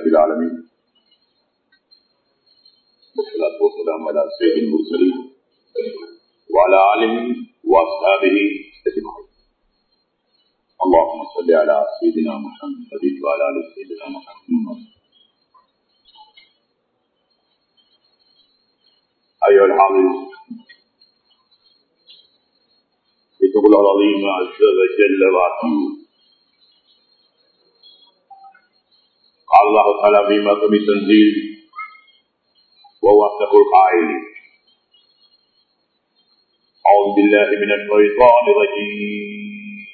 رب العالمين والصلاة والسلام على سيد المرسلين وعلى آله وأصحابه أجمعين اللهم صل على سيدنا محمد وعلى آل سيدنا محمد أيها الحاضر اتقوا الله العظيم عز وجل وعظيم قال الله تعالى في مقام التنزيل وهو أصدق القائل أعوذ بالله من الشيطان الرجيم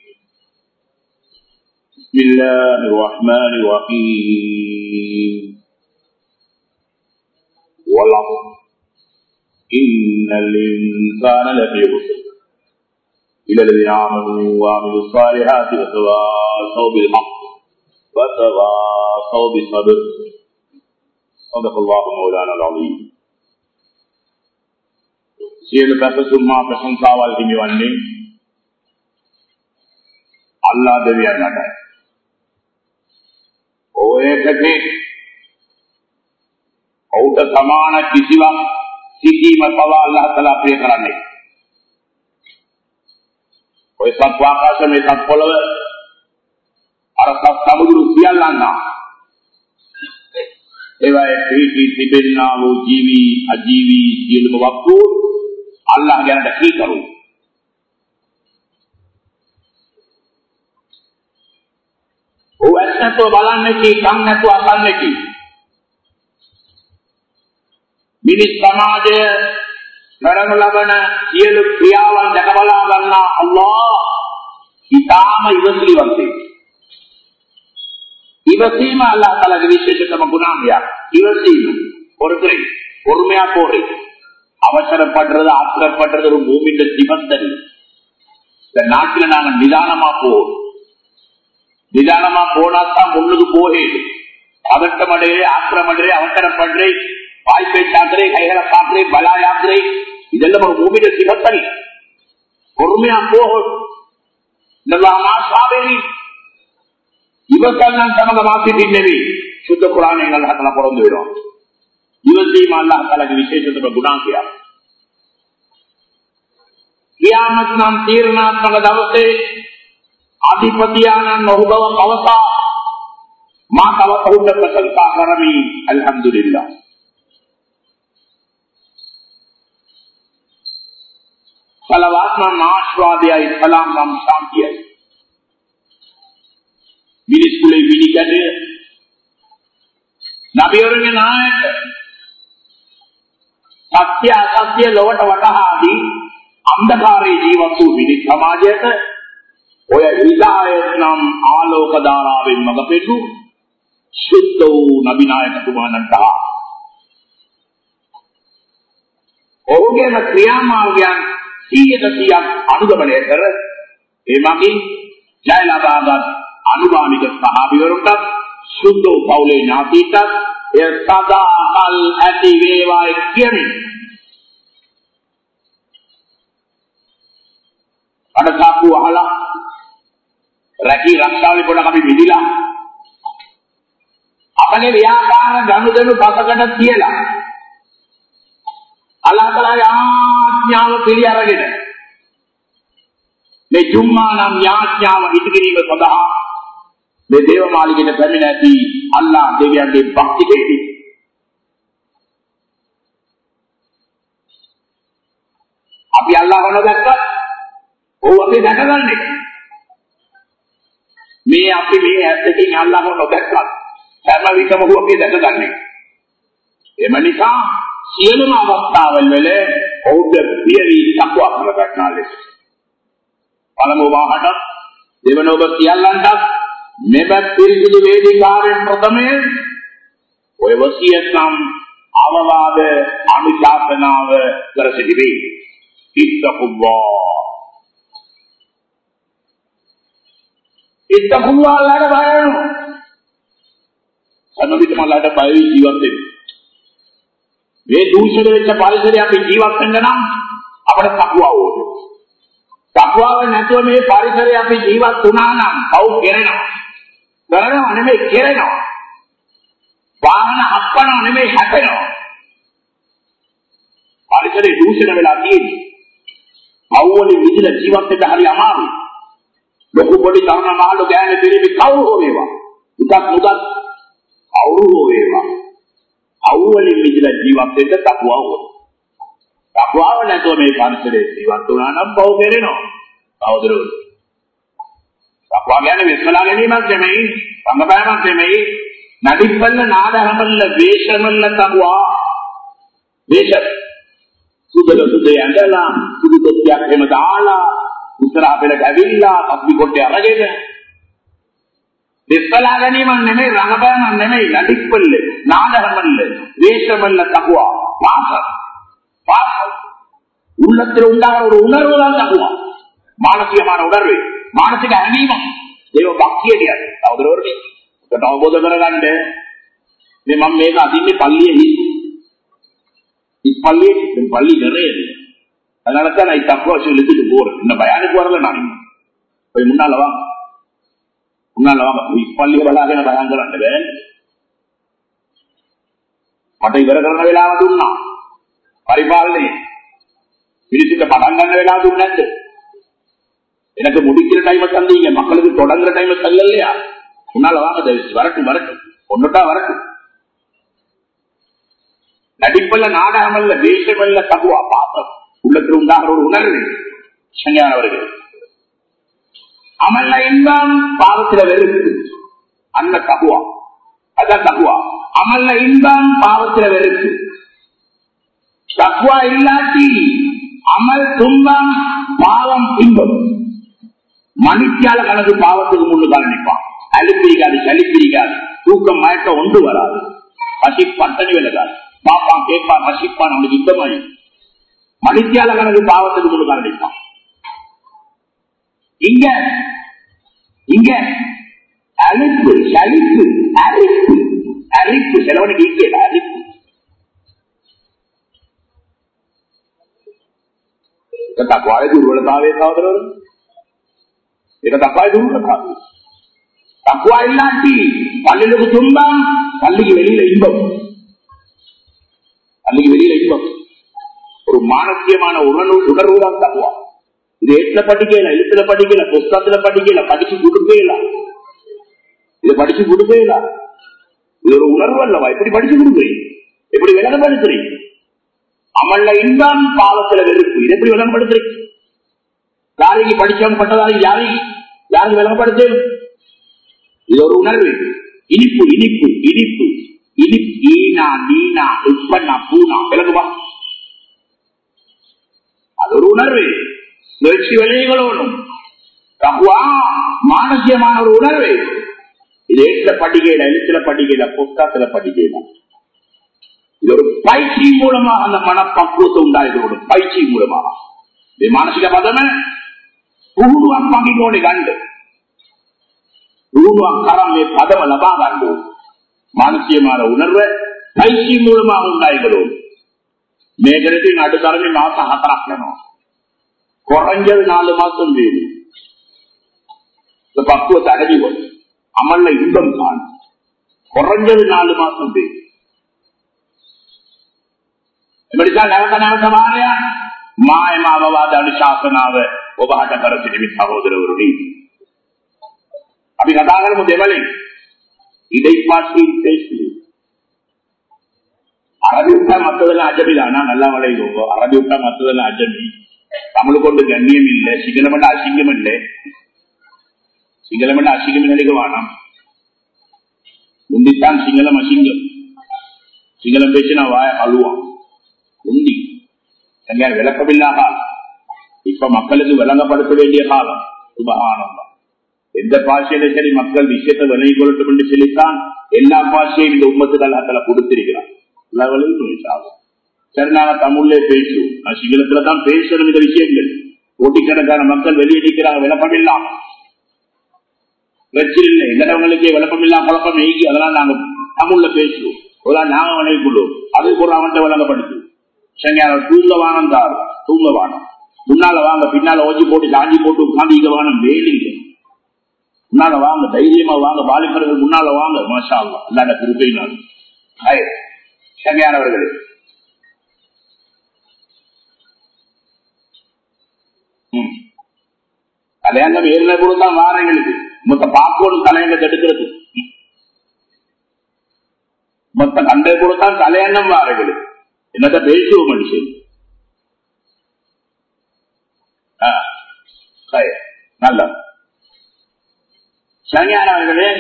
بسم الله الرحمن الرحيم والعصر إن الإنسان لفي خسر إلى الذين آمنوا وعملوا الصالحات وتواصوا بالحق وتواصوا بالصبر صدق الله مولانا العظيم සියලු පැසසුම්මා ප්‍රශංසාවල් හිමි වන්නේ අල්ලා දෙවියන්ටයි. ඔයකදී ඔවුට සමාන කිසිවක් සිටීම පවා අල්ලාහ තලා ප්‍රිය කරන්නේ. ඔය සත් ආකාශ මේ සත් පොළව අර සත් සමුදුරු සියල්ලන්නා ඒවායේ පිහිටි තිබෙනා වූ ජීවි අජීවි සියලුම වස්තු අල්ලාහ ගැනට කී කරු. ඔව් ඇත්තටම බලන්නේ කී කන් නැතුව අසන්නේ කී. මිනිස් සමාජය කරනු ලබන සියලු ක්‍රියාවන් දැක බලා ගන්නා අල්ලාහ් ඊටාම ඉවසිලිවන්තයි. இவசீம அல்லா தலகு விசேஷத்தம குணாமியா இவசீம பொறுத்துறை பொறுமையா போறே அவசரப்படுறது ஆத்திரப்படுறது ஒரு பூமியின் நிபந்தனை இந்த நாட்டில் நாங்க நிதானமா போவோம் நிதானமா போனாத்தான் முன்னுக்கு போகே பதட்டமடையே ஆத்திரமடையே அவசரப்படுறே வாய் பேச்சாக்குறே கைகளை பார்க்கிறே பலாயாக்குறே இதெல்லாம் ஒரு பூமியின் நிபந்தனை பொறுமையா போகும் சாவேரி இவர்கள் சமக மாத்திட்டு சுத்த குரான் எங்கள் ஹத்தல பிறந்து விடும் இவத்தையும் அல்லாஹ் தலகு விசேஷத்துக்கு குணாக்கியா කියාමත් නම් තීරණාත්මක දවසේ අධිපතියාණන් ඔහුබව පවසා මා තව ඔහුට ප්‍රශංසා කරමි අල්හම්දුලිල්ලා සලවාත්ම ආශ්වාදයයි සලාම් නම් ශාන්තියයි මිනිස් කුලේ පිළිගැටය නබිවරුන්ගේ නායක සත්‍ය අසත්‍ය ලොවට වටහාදී අන්ධකාරයේ ජීවත් වූ මිනිස් සමාජයට ඔය හිදායත් නම් ආලෝක ධාරාවෙන් මඟ පෙන්නු සුද්ධ වූ නබිනායකතුමාණන්ට ඔහුගේම ක්‍රියාමාර්ගයන් සීයට සියක් අනුගමනය කර ඒ මගින් ජය ලබාගත් අනුගාමික සහාබිවරුන්ටත් සුද්ධ පවුලේ ඥාතීටත් එය සදාකල් ඇති වේවායි කියමින් අඩසාපු අහලා රැකී රක්ෂාවලි පොඩ අපි විදිලා අපගේ ව්‍යාපාර ගනුදෙනු පසකට තියලා අල්ලාහ්ගේ ආඥාව පිළි අරගෙන මේ ජුම්මා නම් යාඥාව ඉදිකිරීම සඳහා මේ දේව මාලිගයට පැමිණ ඇති අල්ලාහ් දෙවියන්ගේ භක්තිකේදී අපි අල්ලාහ් නොදැක්කත් ඔව් අපි දැකගන්නේ මේ අපි මේ ඇත්තකින් අල්ලාහ් නොදැක්කත් හැම විටම ඔහු අපි දැකගන්නේ එම නිසා සියලුම අවස්ථාවල් වල ඔහුට පියවි දක්වා කරගන්නා ලෙස පළමු වාහට දෙවන ඔබ සියල්ලන්ටත් මෙබත් පිරිසිදු වේදිකාවෙන් ප්‍රථමයෙන් ඔය වසියත් නම් අවවාද අනුශාසනාව කර සිටිවේ ඉත්තකුල්ලා ඉත්තකුල්ලා ලාට බයන සම්මිතම ලාට බය ජීවත් වෙන්න මේ දූෂණ වෙච්ච පරිසරය අපි ජීවත් වෙන්න නම් අපිට තකුවා ඕනේ තකුවාව නැතුව මේ පරිසරය අපි ජීවත් වුණා නම් කවු කෙරෙනවා කරනවා නෙමෙයි කෙරෙනවා වාහන හප්පනව නෙමෙයි හැපෙනවා. පරිසරයේ දූෂණ වෙලා තියෙන්නේ. අවුවලින් විදිල ජීවත් වෙන්න හරි අමාරුයි. ලොකු පොඩි තරුණ මහලු ගෑනු පිරිමි කවුරු හෝ වේවා. උදක් මුදක් කවුරු හෝ වේවා. අවුවලින් විදිල ජීවත් වෙන්න තකුවා ඕන. තකුවාව නැතුව මේ පරිසරයේ ජීවත් වුණා නම් පව් කෙරෙනවා. කවුදරුවෝ තකුවා කියන්නේ වෙස්වලා ගැනීමක් නෙමෙයි, සංගපෑමක් නෙමෙයි, නඩිපල්ල නාදහමල්ල වේශමල්ල තකුවා. වේශ සුදල සුදේ ඇඳලා සුදු තොප්පියක් එහෙම දාලා ඉස්සරහ පෙළට ඇවිල්ලා අපි කොටේ අරගෙන දෙස්සලා ගැනීමක් නෙමෙයි රඟපෑමක් නෙමෙයි නඩිප්පල්ල නාදහමල්ල வேஷமல்ல தகுவா பாசம் பாசம் உள்ளத்தில் உண்டாகிற ஒரு உணர்வு தான் தகுவா මානසිකமான උනර්වේ මානසික හැඟීම ඒව භක්තිය කියන්නේ අවදරවරනේ ඒකට අවබෝධ කරගන්න මේ මම මේක අදින්නේ පල්ලියේ හිස් හිස් පල්ලියේ මේ පල්ලි நிறையது அதனால தான் நான் தப்பு வச்சு எழுதிட்டு போறேன் இந்த பயானுக்கு வரல நான் இன்னும். போய் முன்னால வா முன்னால வாங்க හිස් පල්ලිය බලාගෙන බයන් කරන්න බෑ මට ඉවර කරන වෙලාව දුන්නා පරිපාලනයේ මිනිස්සුන්ට පටන් ගන්න වෙලාව දුන්නේ නැද්ද எனக்கு முடிக்கிற டைம் தந்தீங்க மக்களுக்கு தொடங்குற டைம் தள்ளலையா முன்னால வாங்க தயவு வரட்டும் வரட்டும் ஒன்னுட்டா வரட்டும் நடிப்பல்ல நாடகமல்ல வேஷமல்ல தகுவா பாப்பம் உள்ளத்தில் உண்டாகிற ஒரு உணர்வு சங்கையானவர்கள் அமல்ல இன்பம் பாவத்தில வெறுப்பு அந்த தகுவா அதான் தகுவா அமல்ல இன்பம் பாவத்தில வெறுப்பு தக்குவா இல்லாட்டி அமல் துன்பம் பாவம் இன்பம் மனுஷியால கணக்கு பாவத்துக்கு முன்னுக்கால நிற்பான் அழுப்பிரிக்காது சளிப்பிரிக்காது தூக்கம் மயக்கம் ஒன்று வராது பசி பட்டணி விலகாது பாப்பான் கேட்பான் பசிப்பான் அவனுக்கு யுத்தமாயி மனுஷியால கணக்கு பாவத்துக்கு முன்னுக்கால நிற்பான் இங்க இங்க அழிப்பு சளிப்பு அரிப்பு அரிப்பு செலவனுக்கு இங்கே அரிப்பு තක්වාය දුර්වලතාවය සහෝදරවරු ඒක තක්වාය දුර්වලතාවය தக்குவா இல்லாட்டி பள்ளிகளுக்கு துன்பம் பள்ளிக்கு வெளியில இன்பம் பள்ளிக்கு வெளியில இன்பம் ஒரு மானசியமான உணர்வு உணர்வு தான் தக்குவா இது எட்டுல படிக்கல எழுத்துல படிக்கல புஸ்தகத்துல படிக்கல படிச்சு கொடுக்கல இதை படிச்சு கொடுக்கல இது ஒரு உணர்வு அல்லவா எப்படி படிச்சு கொடுக்குறீங்க எப்படி விளங்கப்படுத்துறீங்க அமல்ல இன்பம் பாவத்துல வெறுப்பு இது எப்படி விளங்கப்படுத்துறீங்க யாரைக்கு படிச்சவங்க பட்டதாரி யாரைக்கு யாருக்கு விளங்கப்படுத்து இது ஒரு உணர்வு இனிப்பு இனிப்பு இனிப்பு இனிப்பு ஈனா நீனா உட்பண்ணா பூனா விளங்குமா அது ஒரு உணர்வு முயற்சி விலைகளோடும் தகுவா மானசியமான ஒரு உணர்வு இது எழுத்துல படிக்கையில எழுத்துல படிக்கையில புஸ்தகத்துல படிக்கையில இது ஒரு பயிற்சி மூலமாக அந்த மனப்பக்குவத்தை உண்டாயிடும் பயிற்சி மூலமாக இது மானசிக பதமே පුහුණුවක් මගින් ඕනේ ගන්න. පුහුණුවක් කරන් මේ පදම ලබා ගන්න ඕනේ. මානසිකமான உணர்வை பயிற்சி மூலமாக உண்டாயிடும். මේකෙදී නඩු තරමේ මාස හතරක් යනවා. குறைஞ்சது நாலு மாசம் வேணும் இந்த பக்குவத்தை அடைவோம் அமல்ல இன்பம் தான் குறைஞ்சது நாலு மாசம் வேணும் එමනිසා නැවත නැවත වාරයක් මායම අවවාද අනුශාසනාව ඔබහට කර සිටිමි සහෝදරවරුනි. අපි කතා කරමු දෙවලින්. இடைப்பாட்சியின் பேச்சு அரபி விட்டா மத்ததெல்லாம் அஜமில ஆனா நல்லா வளைவோங்க அரபி விட்டா மத்ததெல்லாம் அஜமி தமிழ் கொண்டு கண்ணியம் இல்லை சிங்களம் என்ற அசிங்கம் இல்லை சிங்களம் என்ற அசிங்கம் நினைக்க வேணாம் முந்தித்தான் சிங்களம் அசிங்கம் சிங்களம் பேச்சு நான் வாய அழுவான் உந்தி எங்கேயாவது விளக்கமில்லாத இப்ப மக்களுக்கு விளங்கப்படுத்த வேண்டிய காலம் சுபகானந்தம் எந்த பாஷையில சரி மக்கள் விஷயத்தை விலகி கொள்ளட்டும் என்று சொல்லித்தான் எல்லா பாஷையும் இந்த உண்மத்துகள் அதில் கொடுத்திருக்கிறார் எல்லா விலையும் சாகும் சரி நாங்க தமிழ்ல பேசுவோம் நான் சிங்களத்துல தான் பேசணும் இந்த விஷயங்கள் கோட்டிக்கணக்கான மக்கள் வெளியே நிற்கிறாங்க விளப்பமில்லாம் பிரச்சனை இல்லை எங்கடவங்களுக்கே விளப்பமில்லாம் குழப்பம் நீங்கி அதெல்லாம் நாங்க தமிழ்ல பேசுவோம் ஒரு நாங்க வணங்கி கொள்வோம் அதுக்கு ஒரு அவன்கிட்ட விளங்கப்படுத்துவோம் சங்கையான தூங்கவானம் தாரு தூங்கவானம் முன்னால வாங்க பின்னால ஓஞ்சி போட்டு சாஞ்சி போட்டு உட்காந்து வானம் வேலிங்க முன்னால வாங்க தைரியமா வாங்க வாலிபர்கள் முன்னால வாங்க மாஷா அல்லாட திருப்பையினால் செம்மையானவர்களே ம். கல்யாணம் ஏழு கொடுத்தா வாரங்களுக்கு மொத்த பாக்கோடு தலையங்க எடுக்கிறது ம். மொத்த கண்டை கொடுத்தா தலையங்கம் வாரங்களுக்கு என்னத்த பேசுவோம் மனுஷன் ஆ, சரி. நல்ல சரியானவர்களே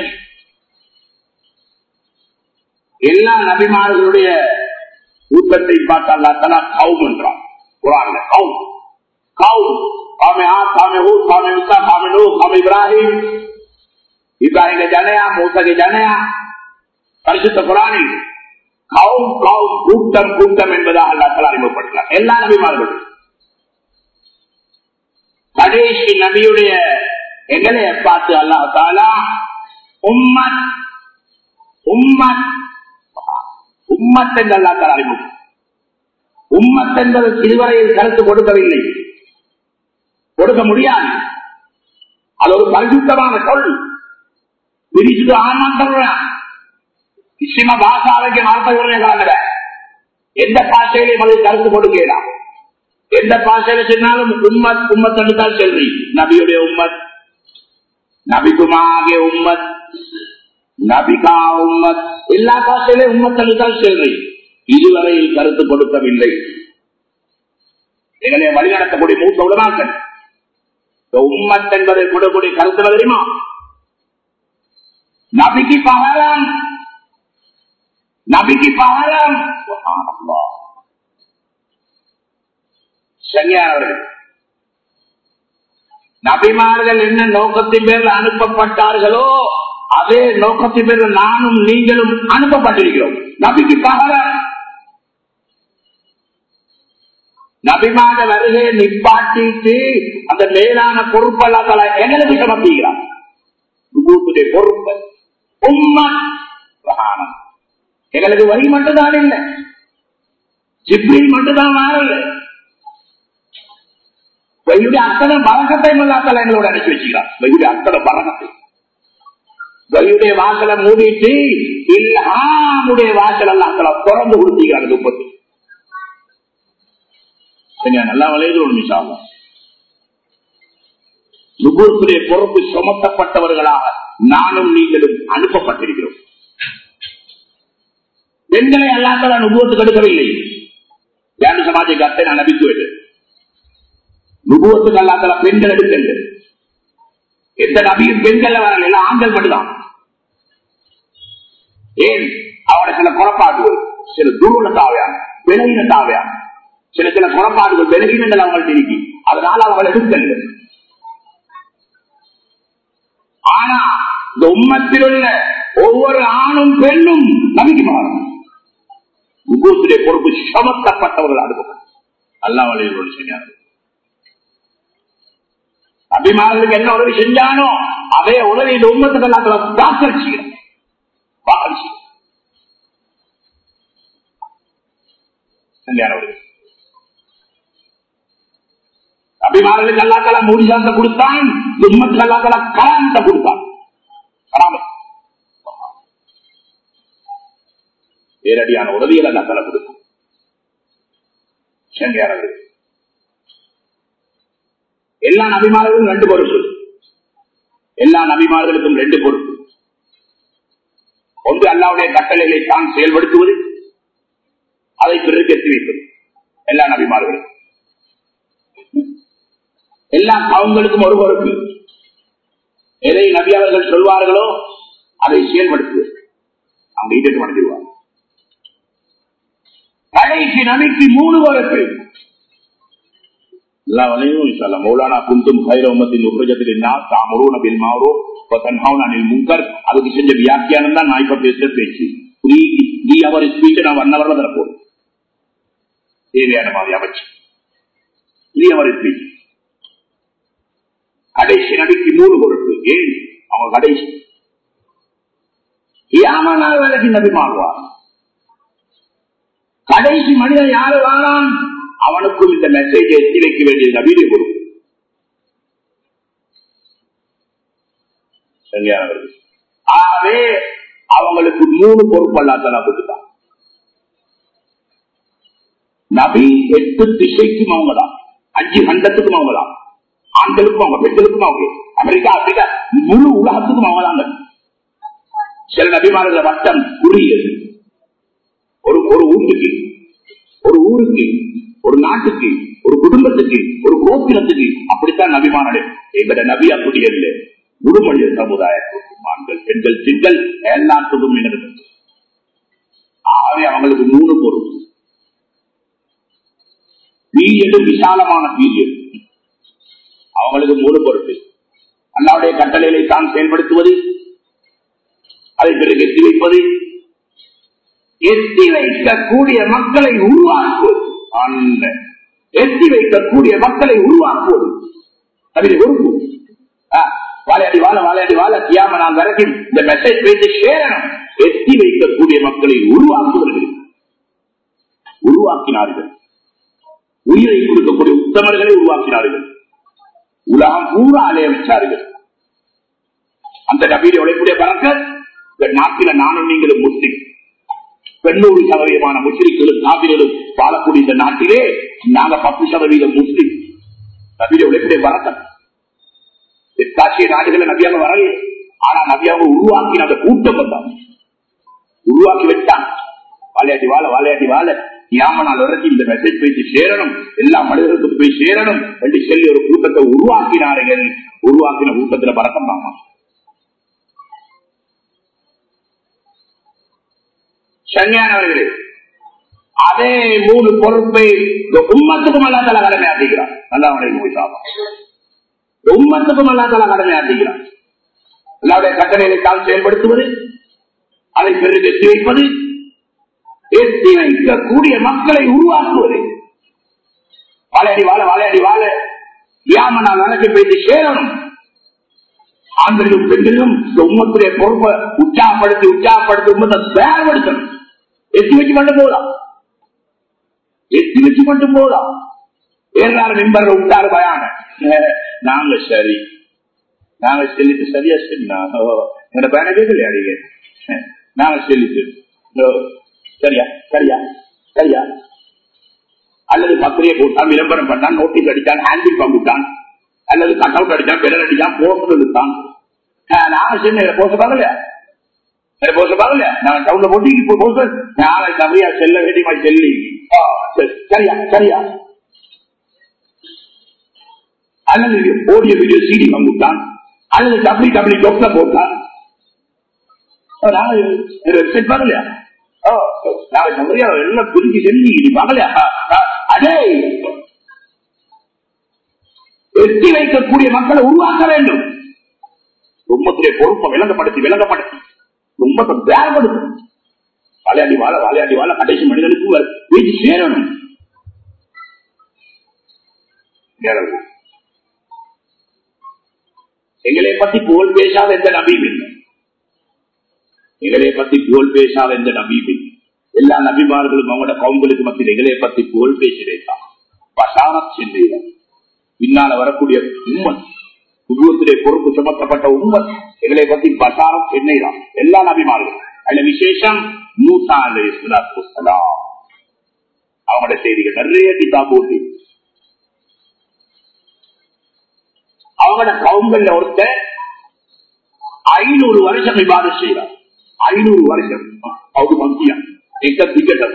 எல்லா நபிமார்களுடைய ஊட்டத்தை பார்த்தால் அத்தனா கவும் என்றான் குரான்ல கவும் கவும் காமே ஆ காமே ஊ காமே உசா காமே நூ காமே இப்ராஹிம் இப்ராஹிம் ஜனயா மூசகை ஜனயா பரிசுத்த குரானில் கவும் கவும் கூட்டம் கூட்டம் என்பதாக அல்லாஹ் அறிமுகப்படுத்தினார் எல்லா நபிமார்களும் கடைசி நபியுடைய எங்களைய பார்த்து அல்லாஹ் தாலா உம்மத் உம்மத் உம்மத் என்று அல்லா தாலா அறிமுகம் உம்மத் என்பது இதுவரையில் கருத்து கொடுக்கவில்லை கொடுக்க முடியாது அது ஒரு பரிசுத்தமான சொல் பிரிச்சு ஆனா சொல்றேன் நிச்சயமா பாஷாவைக்கு நாற்பது எந்த பாஷையிலையும் அது கருத்து கொடுக்கலாம் எந்த பாஷையில சொன்னாலும் உம்மத் உம்மத் தான் செல்வி நபியுடைய உம்மத் நபிக்குமாகிய உம்மத் நபிகா உம்மத் எல்லா பாஷையிலும் உம்மத் தான் செல்வி இதுவரையில் கருத்து கொடுக்கவில்லை எங்களை வழிநடத்தக்கூடிய மூத்த உடனாக்கள் உம்மத் என்பதை கொடுக்கக்கூடிய கருத்து தெரியுமா நபிக்கு பகரம் நபிக்கு பகரம் சரியானவர்கள் நபிமார்கள் என்ன நோக்கத்தின் பேரில் அனுப்பப்பட்டார்களோ அதே நோக்கத்தின் பேரில் நானும் நீங்களும் அனுப்பப்பட்டிருக்கிறோம் நபிக்கு பகரம் நபிமான வருகையை நிப்பாட்டிட்டு அந்த மேலான பொறுப்பெல்லாம் எங்களுக்கு சமர்ப்பிக்கிறார் நுபுவத்துடைய பொறுப்பு உண்மை பிரகாரம் எங்களுக்கு வரி மட்டும்தான் இல்லை ஜிப்ரில் மட்டும்தான் மாறல வயிறுடைய அத்தனை பழக்கத்தை மல்லாத்தல எங்களோட அனுப்பி வச்சுக்கிறார் வயிறுடைய அத்தனை பழக்கத்தை வயிறுடைய வாசலை மூடிட்டு இல்லாமுடைய வாசல் எல்லாம் திறந்து கொடுத்தீங்க முப்பத்தி சரியா நல்லா வளையுது ஒரு நிமிஷம் நுகர்வுடைய பொறுப்பு சுமத்தப்பட்டவர்களாக நானும் நீங்களும் அனுப்பப்பட்டிருக்கிறோம் பெண்களை அல்லாத நுகர்வுக்கு எடுக்கவில்லை யாரு சமாஜ கத்தை நான் நம்பிக்குவது நுகர்வுக்கு அல்லாத பெண்கள் எடுக்கல எந்த நபியும் பெண்கள் வரல எல்லாம் ஆண்கள் மட்டும்தான் ஏன் அவட சில குறப்பாடுகள் சில துருவன தாவையான விலகின தாவையான சில சில குறப்பாடுகள் விலகினங்கள் அவங்கள்ட்ட இருக்கு அதனால அவங்களை எடுக்கல ஆனா இந்த உம்மத்தில் உள்ள ஒவ்வொரு ஆணும் பெண்ணும் நம்பிக்கை மாறும் நுகூத்துடைய பொறுப்பு சமத்தப்பட்டவர்கள் அனுபவம் அல்லா வழியோடு செய்யார்கள் அபிமானத்துக்கு என்ன உதவி செஞ்சானோ அதே உதவி இந்த உண்மத்துக்கு எல்லாத்துல தாக்கல் செய்யணும் தாக்கல் செய்யும் அபிமானங்களுக்கு அல்லாத்தலா மூடிசாந்த கொடுத்தான் உண்மத்துக்கு அல்லாத்தலா கலாமத்தை கொடுத்தான் நேரடியான உதவிகள் அல்லாத்தலா கொடுக்கும் செங்கையானவர்கள் எல்லா நபிமார்களும் ரெண்டு பொறுப்பு எல்லா நபிமார்களுக்கும் ரெண்டு பொறுப்பு ஒன்று அல்லாவுடைய கட்டளைகளை தான் செயல்படுத்துவது அதை பிறகு எத்தி வைப்பது எல்லா நபிமார்களும் எல்லா கவுங்களுக்கும் ஒரு பொறுப்பு எதை நபி அவர்கள் சொல்வார்களோ அதை செயல்படுத்துவது அவங்க ஈட்டு மடைஞ்சிருவாங்க கடைசி நபிக்கு மூணு பொறுப்பு எல்லா வலையும் இன்ஷால்லா மௌலானா குந்தும் கைரவமத்தின் உபஜத்தில் தாமரூன பில் மாவரோ அனில் முங்கர் அதுக்கு செஞ்ச வியாக்கியானம் தான் நான் இப்ப பேசுற பேச்சு த்ரீ அவர் ஸ்பீச்சை நான் ஒன் ஹவர்ல தரப்போம் தேவையான மாதிரி அமைச்சு த்ரீ அவர் ஸ்பீச் கடைசி நடிக்கு மூணு பொருட்கள் ஏன் அவங்க கடைசி ஏமா நாள் வேலைக்கு நபி மாறுவார் கடைசி மனிதன் யாரு வாழான் அவனுக்கும் இந்த மெசேஜை எத்தி வைக்க வேண்டிய நவீன பொறுப்பு சரியானவர்கள் ஆகவே அவங்களுக்கு மூணு பொறுப்பு அல்லாத்தலா கொடுத்தான் நபி எட்டு திசைக்கும் அவங்கதான் அஞ்சு கண்டத்துக்கும் அவங்கதான் ஆண்களுக்கும் அவங்க பெண்களுக்கும் அவங்க அமெரிக்கா ஆப்பிரிக்கா முழு உலகத்துக்கும் அவங்கதான் நபி. சில நபிமார்கள் வட்டம் உரியது ஒரு ஒரு வீட்டுக்கு ஒரு ஊருக்கு ஒரு நாட்டுக்கு ஒரு குடும்பத்துக்கு ஒரு கோத்திரத்துக்கு அப்படித்தான் நபிமானது எங்கட நபி அப்படி இல்லை முழுமொழிய சமுதாயத்துக்கு ஆண்கள் பெண்கள் பெண்கள் எல்லாத்துக்கும் இணைந்து ஆகவே அவங்களுக்கு மூணு பொருள் பீரியடு விசாலமான பீரியட் அவங்களுக்கு மூணு பொறுப்பு அல்லாவுடைய கட்டளைகளை தான் செயல்படுத்துவது அதை பிறகு எத்தி வைப்பது எத்தி வைக்கக்கூடிய மக்களை உருவாக்குவது அல்ல எத்தி வைக்கக்கூடிய மக்களை உருவாக்குவது அதில் பொறுப்பு ஆ, வாழையடி வாழ வாழையடி வாழ தியாம நான் வரைக்கும் இந்த மெசேஜ் பேசி சேரணும் எத்தி வைக்கக்கூடிய மக்களை உருவாக்குவர்கள் உருவாக்கினார்கள் உயிரை கொடுக்கக்கூடிய உத்தமர்களை உருவாக்கினார்கள் உலகம் பூரா அலைய வச்சார்கள் அந்த நபீரை உழைப்புடைய பறக்க இந்த நாட்டில நானும் நீங்களும் முஸ்லிம் தொண்ணூறு சதவீதமான முஸ்லிம்களும் காவிரிகளும் வாழக்கூடிய இந்த நாட்டிலே நாங்க பத்து சதவீதம் முஸ்லிம் நபீரை உழைப்புடைய பறக்க தெற்காசிய நாடுகளை நபியாக வரல ஆனா நபியாக உருவாக்கின அந்த கூட்டம் வந்தான் உருவாக்கி வச்சான் வாழையாட்டி வாழ வாழையாட்டி வாழ யாமனால் வரைக்கும் இந்த மெசேஜ் பேசி சேரணும் எல்லா மனிதர்களுக்கும் போய் சேரணும் என்று சொல்லி ஒரு கூட்டத்தை உருவாக்கினார்கள் உருவாக்கின கூட்டத்துல பறக்கம் தாமா சன்னியானவர்களே அதே மூணு பொறுப்பை இந்த உம்மத்துக்கும் அல்லா தலா கடமையாற்றுகிறார் நல்லா அவனை சாபம் உம்மத்துக்கும் அல்லா தலா கடமையாற்றுகிறார் எல்லாருடைய கட்டளைகளை தான் செயல்படுத்துவது அதை பிறகு எத்தி வைப்பது எத்தி வைக்கக்கூடிய மக்களை உருவாக்குவது வாழையடி வாழ வாழையடி வாழ யாமனால் வழக்கு பேசி சேரணும் ஆண்களிலும் பெண்களிலும் இந்த உம்மத்துடைய பொறுப்பை உற்சாகப்படுத்தி உற்சாகப்படுத்தி உம்மத்தை தயார்படுத்தணும் எத்தி வச்சு மட்டும் போதாம் எத்தி வச்சு மட்டும் போதாம் ஏறாறு மெம்பர்கள் விட்டாரு பயான நாங்க சரி நாங்க சொல்லிட்டு சரியா சொன்னா என்னோட பேன கேட்கலையா நீங்க நாங்க சொல்லிட்டு ஓ, சரியா சரியா சரியா அல்லது பத்திரிகை போட்டான் விளம்பரம் பண்ணான் நோட்டீஸ் அடித்தான் ஹேண்டில் பங்குட்டான் அல்லது கட் அவுட் அடித்தான் பெரல் அடித்தான் போஸ்டர் எடுத்தான் ஆஹ் நாங்க சொன்ன போஸ்ட பார்க்கலையா போஸ்ட பார்க்கலையா நான் டவுன்ல போட்டு இப்போ போஸ்டர் நாளை கம்மியா செல்ல வேண்டியமா செல்லி ஆ, சரி, சரியா சரியா அல்லது ஓடிய வீடியோ சிடி பங்குட்டான் அல்லது டபிள்யூ டபிள்யூ டாக்டர் போட்டான் ஓ, நாங்க வெப்சைட் பார்க்கலையா ஓ நாங்க கம்மியா எல்லாம் புரிஞ்சு செல்லி நீ பார்க்கலையா ஆ, அதே எட்டி வைக்கக்கூடிய மக்களை உருவாக்க வேண்டும் உம்மத்துடைய பொறுப்பை விளங்கப்படுத்தி விளங்கப்படுத்தி உம்மத்தை வேறுபடுத்தும் வாழையாடி வாழ வாழையாடி வாழ கடைசி மனிதனுக்கு வ- வீட்டு சேரணும் சேரணும். எங்களை பத்தி புகழ் பேசாத எந்த நபியும் இல்லை எங்களை பத்தி புகழ் பேசாத எந்த நபியும் இல்லை எல்லா நபிமார்களும் அவங்களோட கவுங்களுக்கு மத்தியில் எங்களை பத்தி புகழ் பேசினேதான் பசாரத் சென்றீர்கள் பின்னால வரக்கூடிய உம்மன் உருவத்திலே பொறுப்பு சுமத்தப்பட்ட உம்மன் எங்களை பத்தி பசாரம் சென்னை தான் எல்லா நபிமார்களும் அதுல விசேஷம் மூசா அலைஹிஸ்ஸலாத்துவஸ்ஸலாம். அவங்களோட செய்திகள் நிறைய கிதா போட்டு அவங்களோட கவுங்கல்ல ஒருத்தர் ஐநூறு வருஷம் விவாதம் செய்யறார் ஐநூறு வருஷம் அவங்க மந்தியா எங்க திகட்டம்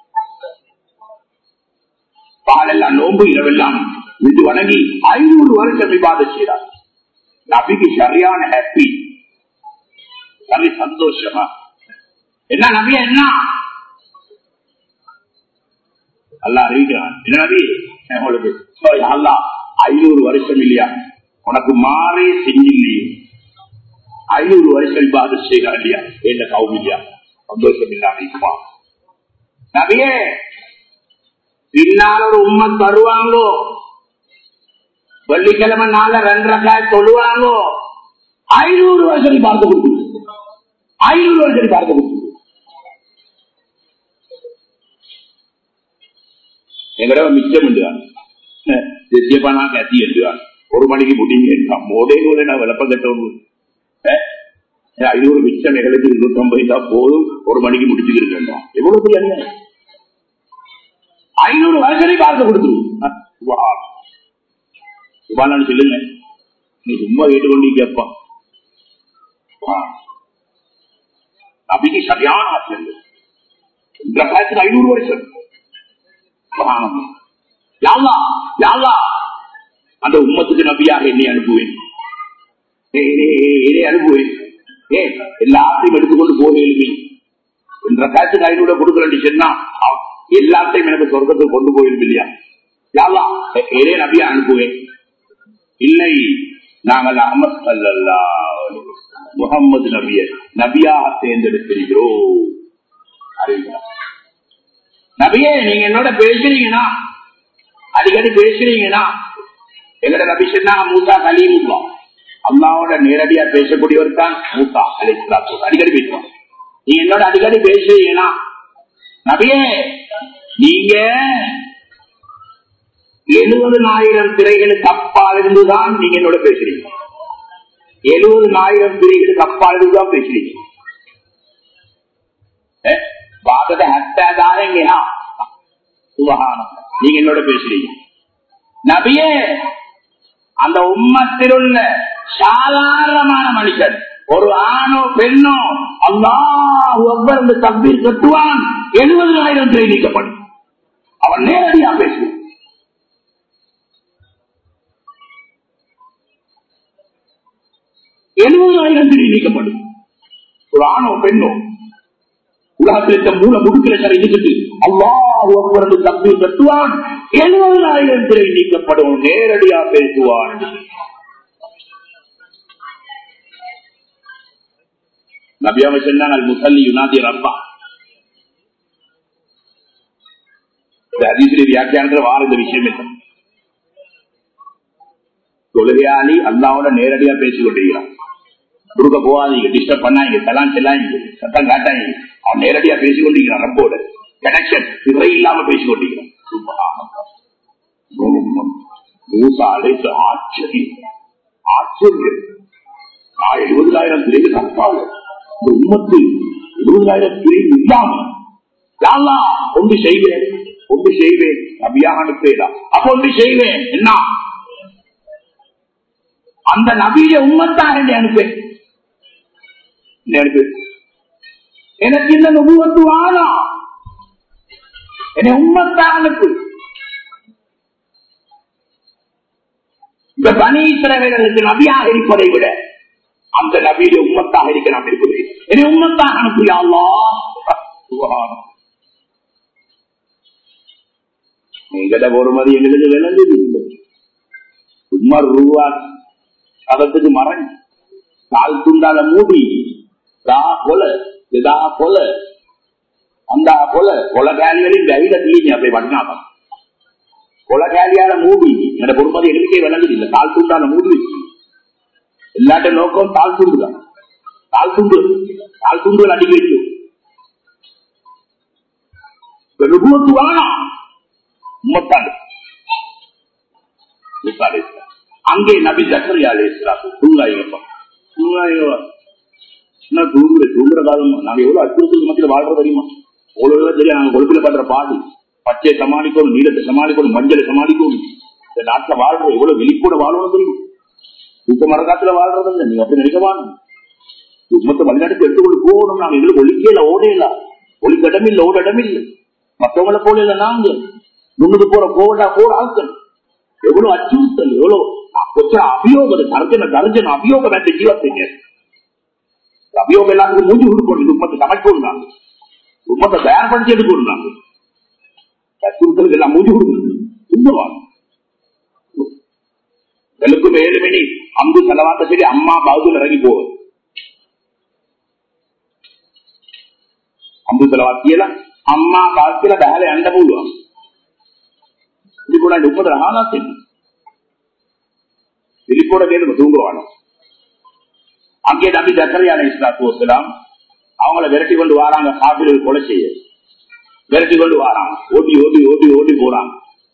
பாலெல்லாம் நோம்பு இரவெல்லாம் இது வணங்கி ஐநூறு வருஷம் விவாதம் செய்யறார் நபிக்கு சரியான ஹாப்பி நபி சந்தோஷமா என்ன நபி என்ன அல்லா அறிவிக்கிறான் என்ன நபி உங்களுக்கு "ஓய் அல்லா ஐநூறு வருஷம் இல்லையா உனக்கு மாறே செஞ்சில்லையே ஐநூறு வருஷம் விவாதம் செய்யறா இல்லையா என்ன கவும் இல்லையா சந்தோஷம் இல்லாம இருக்குமா நபியே பின்னால் ஒரு உண்மை தருவாங்கோ வெள்ளிக்கிழமை நாள ரெண்டரை காய் தொழுவாங்கோ ஐநூறு வருஷம் பார்த்து கொடுத்து ஐநூறு வருஷம் பார்த்து கொடுத்து எங்கட மிச்சம் என்றான் தேசியப்பானா கத்தி என்றான் ஒரு மணிக்கு முடிங்க என்றான் மோதே கூட நான் விளப்பம் கட்டணும் ஐநூறு மிச்சம் எங்களுக்கு இருநூத்தி ஐம்பது தான் போதும் ஒரு மணிக்கு முடிச்சுக்கிட்டு எவ்வளவு பெரிய அநியாயம் ஐநூறு வருஷனை பார்க்க கொடுத்துருவோம் சுபாலான்னு சொல்லுங்க நீ சும்மா கேட்டுக்கொண்டு கேட்பா நபிக்கு சரியான ஆசை இந்த காலத்துக்கு ஐநூறு வருஷம் சுபஹானல்லாஹ். யா அல்லாஹ், யா அல்லாஹ், அந்த உம்மத்துக்கு நபியாக என்னை அனுப்புவேன் ஏய், ஏய், ஏய், என்னை அனுப்புவேன் ஏ எல்லாத்தையும் எடுத்துக்கொண்டு போகலுமே என்ற காலத்துக்கு ஐநூறு கொடுக்குறேன் சொன்னா அவ- எல்லாத்தையும் எனக்கு சொர்க்கத்துக்கு கொண்டு போயிடும் இல்லையா யாவா ஏதே நபியா அனுப்புவேன் இல்லை நாங்கள் அகமது சல்லல்லா முகம்மது நபிய நபியாக தேர்ந்தெடுத்திருக்கிறோம் அறிவிக்கிறார். நபியே நீங்க என்னோட பேசுறீங்கன்னா அடிக்கடி பேசுறீங்கன்னா எங்கட நபி சொன்னா மூசா கலீமுல்லா அல்லாவோட நேரடியா பேசக்கூடியவர் தான் மூசா அலிஸ்லாத்து அடிக்கடி பேசுவாங்க நீங்க என்னோட அடிக்கடி பேசுறீங்கன்னா நபியே நீங்க எழுபதுனாயிரம் திரைகளுக்கு அப்பால் இருந்துதான் நீங்க என்னோட பேசுறீங்க எழுபதுனாயிரம் திரைகளுக்கு அப்பால் இருந்துதான் பேசுறீங்க பாகத ஹத்தாதாரங்க சுபகானம் நீங்க என்னோட பேசுறீங்க நபியே அந்த உம்மத்தில் உள்ள சாதாரணமான மனுஷன் ஒரு ஆணோ பெண்ணோ அல்லாஹ் ஒவ்வொரு இந்த தப்பீர் கட்டுவான் எழுபதாயிரம் திரை நீக்கப்படும் அவன் நேரடியா பேசுவான் எழுபதாயிரம் திரை நீக்கப்படும் ஒரு ஆணோ பெண்ணோ உலகத்தில் இருக்க மூல முடுக்கில சரிஞ்சுக்கிட்டு அல்லாஹ் ஒவ்வொரு தப்பி கட்டுவான் எழுபதாயிரம் திரை நீக்கப்படும் நேரடியா பேசுவான் நபியாவை சொன்னாங்க முசல்லி யுனாதி ரப்பா இந்த அதிசய வியாக்கியானத்துல வார இந்த விஷயம் இல்லை தொழுகையாளி அல்லாவோட நேரடியா பேசிக் கொண்டிருக்கிறான் கொடுக்க போகாதீங்க டிஸ்டர்ப் பண்ணாங்க தலான் செல்லாங்க சத்தம் காட்டாங்க அவன் நேரடியா பேசிக் கொண்டிருக்கிறான் ரப்போட கனெக்ஷன் திரை இல்லாம பேசிக் கொண்டிருக்கிறான் மூசா அழைத்து ஆச்சரியம் ஆச்சரியம் நான் எழுபதாயிரம் திரைக்கு தப்பாங்க இந்த உண்மத்து எழுபதாயிரம் திரை இல்லாம யாழ்லா ஒன்று செய்வேன் ஒன்று செய்வேன் நபியாக அனுப்பேதா அப்ப ஒன்று செய்வேன் என்ன அந்த நபிய உண்மத்தாக என்னை அனுப்பேன் என்னை அனுப்பு எனக்கு இந்த நுபுவத்து வாழாம் என்னை உண்மத்தாக அனுப்பு இந்த பனீஸ்வரர்களுக்கு நபியாக இருப்பதை விட அந்த நபியுடைய உம்மத்தாக இருக்க நாம் இருப்பது என்னை உம்மத்தாக அனுப்பியா சுகாரம் எங்கட பொறுமதி எங்களுக்கு விளங்குது இல்லை சும்மா ரூபா அதத்துக்கு மரண் கால் துண்டால மூடி தா கொல இதா கொல அந்த கொல கொலகாலிகளின் கையில தீங்க அப்படி பண்ணாதான் கொலகாலியால மூடி என்ற பொறுமதி எங்களுக்கே விளங்குது இல்லை கால் துண்டால மூடி வச்சு எல்லாட்ட நோக்கம் தாழ் துண்டு தான் தாழ் துண்டு தாழ் துண்டுகள் அடிக்க வைக்கும் நுபுவத்து வேணாம் உம்மத்தாடு முத்தாடு அங்கே நபி ஜக்கரியா அலேஸ்லாத்து தூங்காயிங்கப்பா தூங்காயிங்க என்ன தூங்குற தூங்குற காலம் நாங்க எவ்வளவு அற்புதத்துக்கு மத்தியில் வாழ்றது தெரியுமா அவ்வளவு தெரியும் நாங்க கொழுப்பில பண்ற பாடு பச்சை சமாளிக்கணும் நீளத்தை சமாளிக்கணும் மஞ்சளை சமாளிக்கணும் இந்த நாட்டுல வாழ்றோம் எவ்வளவு வெளிக்கூட வாழணும் தெரியும் தூக்க மரக்காத்துல வாழ்றது இல்லை நீங்க அப்படி நினைக்கவான் உம்மத்தை வழிநடத்தி எடுத்துக்கொண்டு போகணும் நாங்க எங்களுக்கு ஒழிக்கல ஓடையில ஒளிக்க இடம் இல்லை ஓட இடம் இல்லை மற்றவங்களை போல இல்லை நாங்க முன்னுக்கு போற கோவடா போற ஆட்கள் எவ்வளவு அச்சுறுத்தல் எவ்வளவு கொஞ்சம் அபியோகம் தர்ஜன தர்ஜன அபியோகம் என்ற ஜீவத்தைங்க அபியோகம் எல்லாத்துக்கும் மூஞ்சி கொடுக்கணும் உம்மத்தை சமைக்கணும் நாங்க உம்மத்தை தயார்படுத்தி எடுக்கணும் நாங்க அச்சுறுத்தலுக்கு எல்லாம் மூஞ்சி கொடுக்கணும் உண்மைவாங்க வெளுக்கும் ஏழு மணி அங்கு செலவாத்த சரி அம்மா பாகுல இறங்கி போவது அம்பு செலவாத்தியல அம்மா பாத்திர வேலை அண்ட போடுவாங்க இது கூட முப்பது ரகானா செய்யும் விழிப்போட கேட்டு தூங்குவானோ அங்கே நம்பி தக்கரையான இஸ்லாத்து வசலாம் அவங்கள விரட்டி கொண்டு வராங்க காப்பிர்கள் கொலை செய்ய விரட்டி கொண்டு வராங்க ஓட்டி ஓட்டி ஓட்டி ஓட்டி போறாங்க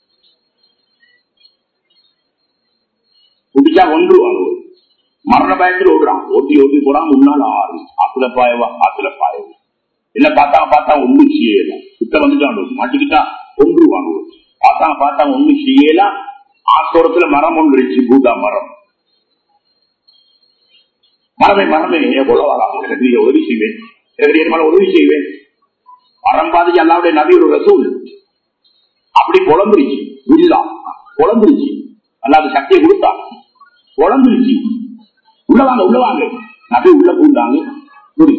குடிச்சா ஒன்றுவாங்க மரண பயத்தில் ஓடுறான் ஓட்டி ஓட்டி போறான் முன்னாள் ஆறு ஆத்துல பாயவா ஆத்துல பாயவா என்ன பார்த்தா பார்த்தா ஒண்ணு செய்யல கிட்ட வந்துட்டான் மாட்டிக்கிட்டா கொன்றுவாங்க பார்த்தாங்க பார்த்தாங்க ஒண்ணும் செய்யல ஆத்தோரத்துல மரம் ஒன்று இருந்துச்சு பூதா மரம் மரமே மரமே உழவாராம் எனக்கு நீங்க உதவி செய்வேன் எனக்கு என் மேல உதவி செய்வேன் மரம் பாதிச்சு அல்லாவுடைய நபி ஒரு ரசூல் அப்படி குழம்புருச்சு புரியுதா குழம்புருச்சு அல்லாத சக்தியை கொடுத்தா குழம்புருச்சு உள்ள வாங்க உள்ள வாங்க நபி உள்ள பூந்தாங்க புரி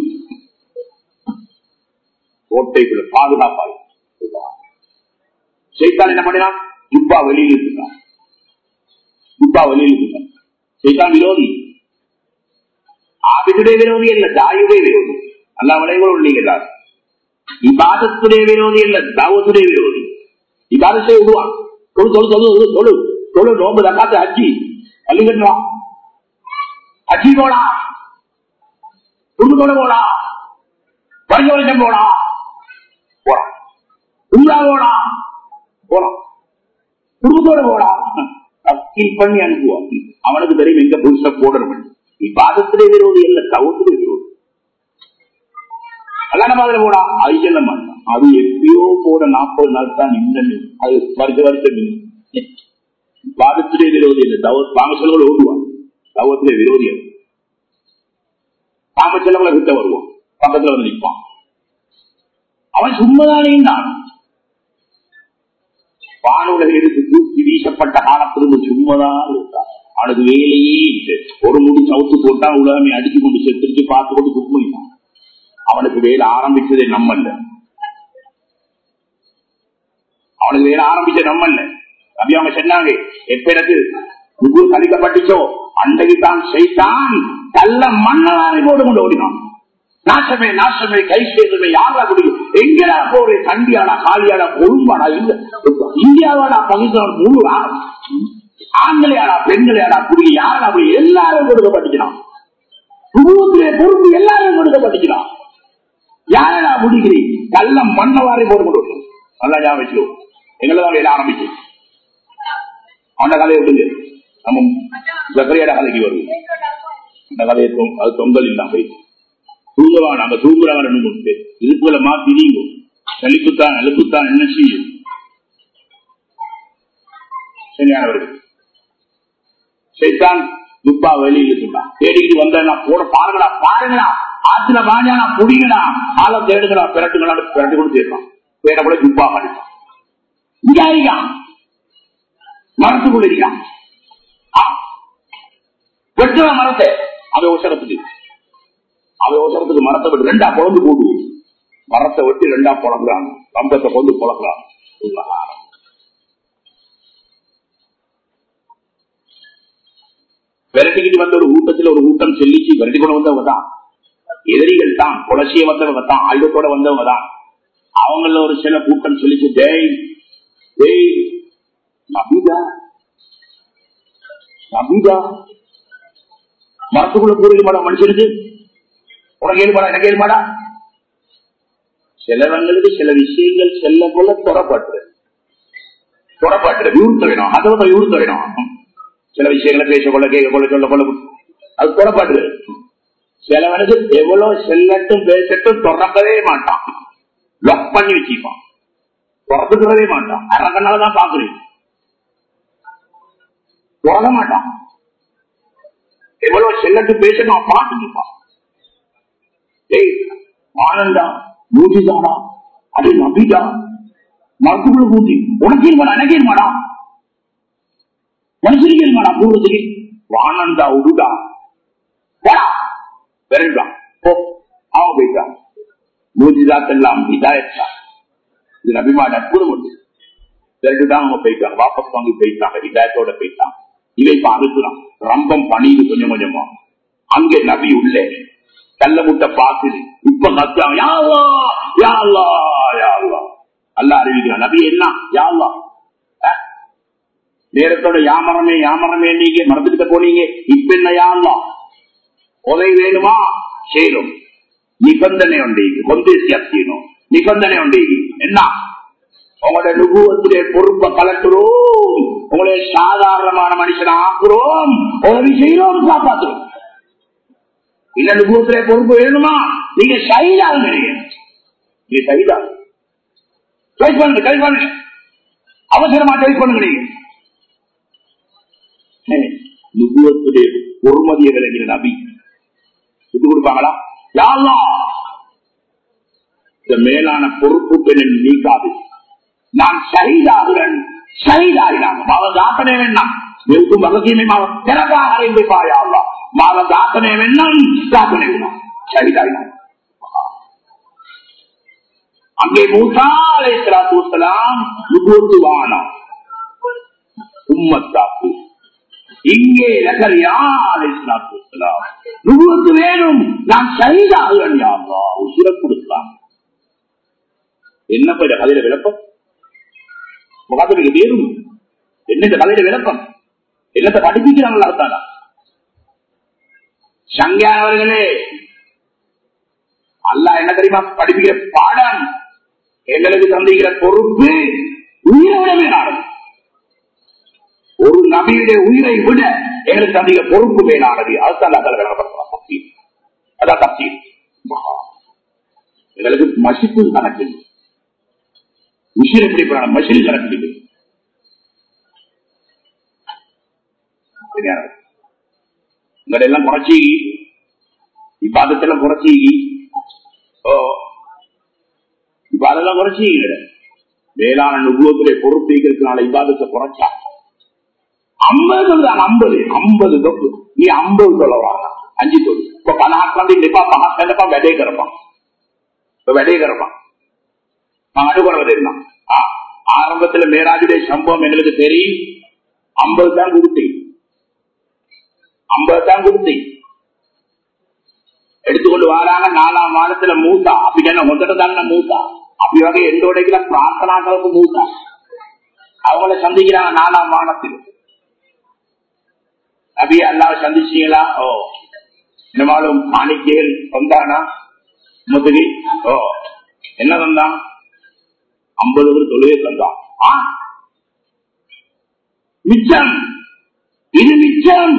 கோட்டைக்குள்ள பாதுகாப்பாய் சைத்தான் என்ன பண்ணினான் துப்பா வெளியில் இருந்தான் துப்பா வெளியில் இருந்தான் சைத்தான் விரோதி ஆபிதுடைய விரோதி அல்ல தாயுடைய விரோதி அல்லா விளைவுகள் உள்ளீங்க எல்லாரும் இபாதத்துடைய விரோதி அல்ல தாவத்துடைய விரோதி இபாதத்தை விடுவான் தொழு தொழு தொழு தொழு தொழு தொழு நோம்பு தக்காத்து அச்சி பள்ளிக்கட்டுவா அச்சி போடா குடும்பத்தோட போடா பரிசோதனை போடா போறான் உங்களா போடா போறான் குடும்பத்தோட போடா அப்பீல் பண்ணி அனுப்புவான் அவனுக்கு தெரியும் எங்க புதுசா போடணும் இப்பாதத்திலே விரோதி அல்ல தவத்திலே விரோதி கல்யாண மாதிரி போடா அது செல்ல மாட்டான் அது எப்பயோ போற நாற்பது நாள் தான் இன்னும் அது வருஷ வருஷம் வாதத்திலே விரோதி இல்லை தவ வாங்க செலவுல ஓடுவான் தவத்திலே விரோதி அல்ல காம செலவுல விட்ட வருவான் பக்கத்துல வந்து நிற்பான் அவன் சும்மதானே தான் வானுலகிலிருந்து தூக்கி வீசப்பட்ட காலத்திலிருந்து சும்மதான் இருந்தான் அவனுக்கு வேலையே இல்லை ஒரு முடி சவுத்து போட்டா உலகமே அடிச்சு கொண்டு செத்துருச்சு பார்த்து கொண்டு துப்புமிட்டான் அவனுக்கு வேலை ஆரம்பிச்சதே நம்மல்ல அவனுக்கு வேலை ஆரம்பிச்ச நம்மல்ல அப்படி அவங்க சொன்னாங்க எப்ப எனக்கு முகு கழிக்கப்பட்டுச்சோ அன்றைக்கு தான் செய்தான் கல்ல மன்னனாரை போட்டு கொண்டு ஓடினான் நாசமே நாசமே கை சேர்ந்தமே யாரா முடியும் எங்கடா போறே கண்டியாடா காலியாடா கொழும்பாடா இல்ல இந்தியாவாடா பகுதியில் முழு ஆண்களையாடா பெண்களையாடா குடி யாரா அப்படி எல்லாரும் கொடுக்கப்பட்டுக்கிறான் குடும்பத்திலே பொறுப்பு எல்லாரும் கொடுக்கப்பட்டுக்கிறான் யாரடா முடிக்கிறீங்க கல்ல மண்ணவாரி போட்டு கொண்டு நல்லா ஞாபகம் வச்சுக்கோ எங்களதான் வேலை ஆரம்பிச்சு அந்த கதையை விடுங்க நம்ம ஜக்கரையாட கதைக்கு வருவோம் அந்த கதையை தொ- அது தொங்கல் இல்லாம போயிடுச்சு தூங்கவா நாங்க தூங்குறவங்க ரெண்டு மூணு பேர் இதுக்குள்ள மாத்தி நீங்க சலிப்புத்தான் அழுப்புத்தான் என்ன செய்யும் சரியானவர்கள் சைத்தான் துப்பா வெளியில் இருந்தான் தேடிக்கிட்டு வந்தா போட பாருங்கடா பாருங்கடா ஆத்துல வாஞ்சானா புடிங்கடா ஆள தேடுங்கடா பிறட்டுங்களா பிறட்டு கொண்டு சேர்ப்பான் வேற கூட துப்பா பண்ணிட்டான் இங்க இருக்கான் மரத்துக்குள்ள இருக்கான் ஆ. வெட்டுற மரத்தை அதை ஒசரத்துக்கு அதை ஒசரத்துக்கு மரத்தை விட்டு ரெண்டா குழம்பு போடு மரத்தை வெட்டி ரெண்டா புழங்குறாங்க கம்பத்தை கொண்டு புழங்குறான் விரட்டிக்கிட்டு வந்த ஒரு கூட்டத்தில் ஒரு கூட்டம் செல்லிச்சு விரட்டி கொண்டு வந்தவங்க தான் எதிரிகள் தான் புலசிய வந்தவங்க தான் ஆயுதத்தோட வந்தவங்க தான் அவங்கள ஒரு சில கூட்டம் சொல்லிச்சு டேய் டேய் நபிதா நபிதா மரத்துக்குள்ள கூறுகள் மாடா மனுஷனுக்கு உனக்கு ஏழுமாடா எனக்கு ஏழுமாடா சிலவங்களுக்கு சில விஷயங்கள் செல்ல போல தொடப்பட்டு தொடப்பட்டு வியூர்த்த வேணும் அதை வந்து வியூர்த்த வேணும் சில விஷயங்களை பேச கொள்ள கேட்க கொள்ள சொல்ல கொள்ள அது தொடப்பட்டு சிலவனுக்கு எவ்வளவு செல்லட்டும் பேசட்டும் தொடக்கவே மாட்டான் லாக் பண்ணி வச்சுப்பான் தொடர்ந்துக்கிறதே மாட்டான் அரங்கனாலதான் பாக்குறேன் தொடர மாட்டான் எவ்வளவு செல்லட்டு பேசணும் பாட்டுப்பான் ஏய் ஆனந்தா மூஜிதாடா அது நபிதா மருத்துவ பூஜி உனக்கு இருமாடா எனக்கு இருமாடா மனுஷனுக்கு இருமாடா பூர்வத்துக்கு ஆனந்தா உடுடா போடா விரண்டான் போ அவன் போயிட்டான் மூஜிதாத் எல்லாம் இதாயத்தா இது நபிமாட அற்புதம் உண்டு விரட்டுதான் அவங்க போயிட்டாங்க வாபஸ் வாங்கி போயிட்டாங்க இதாயத்தோட போயிட்டாங்க இவை இப்ப அறுக்குறான் ரம்பம் பணியுது கொஞ்சம் கொஞ்சமா அங்கே நபி உள்ளே கல்ல முட்டை பாக்குது இப்ப கத்துறாங்க யாவா யாவா யாவா அல்ல அறிவிக்கிறான் நபி என்ன யாவா அஹ்? நேரத்தோட யாமரமே யாமரமே நீங்க மறந்துட்டு போனீங்க இப்ப என்ன யாவா உதவி வேணுமா செய்யணும் நிபந்தனை உண்டு கொந்தேசி அத்தியணும் நிபந்தனை உண்டு என்ன உங்களுடைய நுகுவத்திலே பொறுப்பை கலட்டுறோம் உங்களை சாதாரணமான மனுஷன் ஆக்குறோம் உதவி செய்யறோம் காப்பாற்றுறோம் இல்ல நுகுவத்திலே பொறுப்பு வேணுமா நீங்க சைதால் நீங்க சைதா ட்ரை பண்ணுங்க ட்ரை பண்ணுங்க அவசரமா டெலிட் பண்ணுங்க நீங்க ஏய், நுபுவத்துடைய பொறுமதியை விளங்கின நபி விட்டு கொடுப்பாங்களா யாழ்லா இந்த மேலான பொறுப்பு பெண்ணை நீக்காது நான் ஷஹீதாகிறேன் ஷஹீதாகினாங்க மாத தாக்கனே வேண்டாம் வெறுக்கும் வகசியமே மாத திறக்காக அறிந்திருப்பாயா அல்லா மாத தாக்கனே வேண்டாம் தாக்கனே வேண்டாம் ஷஹீதாகினாங்க அங்கே மூசா அலைஹிஸ்ஸலாத்து வஸ்ஸலாம் நுபுவத்து வானம் உம்மத்தாக்கு இங்கே லகரியா அலைஹிஸ்ஸலாத்து வஸ்ஸலாம் நுபுவத்து வேணும் நான் ஷஹீதாகிறேன் யா அல்லாஹ் உசுர கொடுக்கலாம் என்ன போய் கதையில விளப்பம் முகாத்துக்கு வேறும் என்ன இந்த கதையில விளப்பம் என்னத்தை படிப்பிக்கிறாங்களா அர்த்தானா சங்கியானவர்களே அல்லாஹ் என்ன தெரியுமா படிப்பிக்கிற பாடம் எங்களுக்கு தந்திக்கிற பொறுப்பு உயிரை விட மேலானது ஒரு நபியுடைய உயிரை விட எங்களுக்கு தந்திக்கிற பொறுப்பு மேலானது அதுதான் அல்லாஹ் விளக்கப்படுத்தலாம் தப்சீர் அதான் தப்சீர் எங்களுக்கு மசிப்பு கணக்கு உசிர் எப்படி போறாங்க மசில் கணக்கு உங்களை எல்லாம் குறைச்சி இப்ப அதெல்லாம் குறைச்சி ஓ இப்ப அதெல்லாம் குறைச்சி வேளாண் நுபுவத்துடைய பொறுப்பீக்கிறதுனால இபாதத்தை குறைச்சா ஐம்பது தான் ஐம்பது ஐம்பது தொப்பு நீ ஐம்பது சொல்லவாங்க அஞ்சு தொகு இப்ப பணாக்கம் நிப்பா பணப்பா விதைய கிடப்பான் இப்ப விதைய கிடப்பான் நான் அடுக்குறவது இருந்தான் ஆரம்பத்துல மேராஜுடைய சம்பவம் எங்களுக்கு தெரியும் ஐம்பது தான் கொடுத்தேன் ஐம்பது தான் கொடுத்தேன் எடுத்துக்கொண்டு வராங்க நாலாம் மாதத்துல மூத்தா அப்படி என்ன முதல்ல தானே மூத்தா அப்படி வகை எந்தோடைக்கிற பிரார்த்தனாக்களுக்கு மூத்தா அவங்கள சந்திக்கிறாங்க நாலாம் மாதத்தில் அப்படியே அல்லாவை சந்திச்சீங்களா ஓ என்னமாலும் மாணிக்கேல் வந்தானா முதுகி ஓ என்ன தந்தான் ஐம்பது பேர் தொழுகை தந்தான் ஆ? மிச்சம் இது மிச்சம்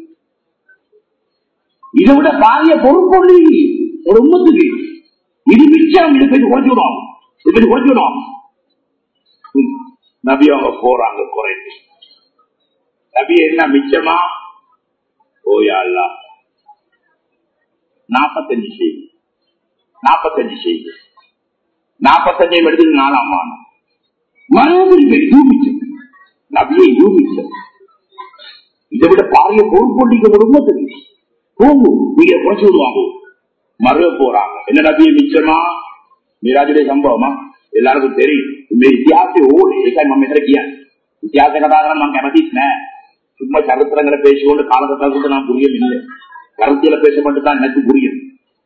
இதை விட பாரிய பொறுப்பொள்ளி ஒரு உண்மத்துக்கு இது மிச்சம் இது போய் குறைச்சு விடும் இது போய் குறைச்சு விடும் ம். நபி அவங்க போறாங்க குறைந்து நபி என்ன மிச்சமா ஓயா அல்லா நாற்பத்தஞ்சு செய்தி நாற்பத்தஞ்சு செய்தி நாற்பத்தஞ்சையும் எடுத்து நாலாம் மாதம் மறுபடியும் இதுவும் மிச்சம் நபியை இதுவும் மிச்சம் இதை விட பாரிய பொறுப்பொண்டிக்க குடும்பத்துக்கு போகும் நீங்க குறைச்சு விடுவாங்க மறுவ போறாங்க என்ன நபியை மிச்சமா மீராஜுடைய சம்பவமா எல்லாருக்கும் தெரியும் இந்த இத்தியாசை ஓடு ஏக்காய் நம்ம எதிர்க்கியா இத்தியாச கதாகரம் நான் கமதிச்சேன் சும்மா சரித்திரங்களை பேசிக்கொண்டு காலகட்டத்தை நான் புரியும் இல்லை கருத்தியில பேச மட்டும் தான் எனக்கு புரியும்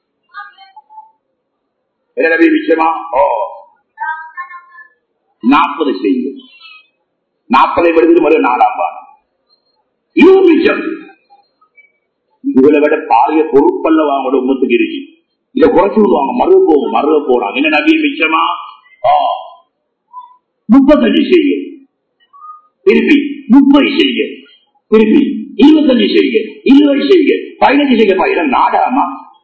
என்ன நபி மிச்சமா ஓ நாற்பது செய்யுங்க நாற்பதை விடுதல் மறு நாலாம் பாடம் இது மிச்சம் இதுகளை விட பாரிய பொறுப்பல்ல வாங்க உமத்துக்கு இருக்கு இதை குறைச்சு விடுவாங்க மருவ போகும் மருவ போறாங்க என்ன நபி மிச்சமா ஆ. முப்பத்தஞ்சு செய்ய திருப்பி முப்பது செய்ய திருப்பி இருபத்தஞ்சு செய்ய இருபது செய்ய பதினஞ்சு செய்யப்பா இடம் நாடாமா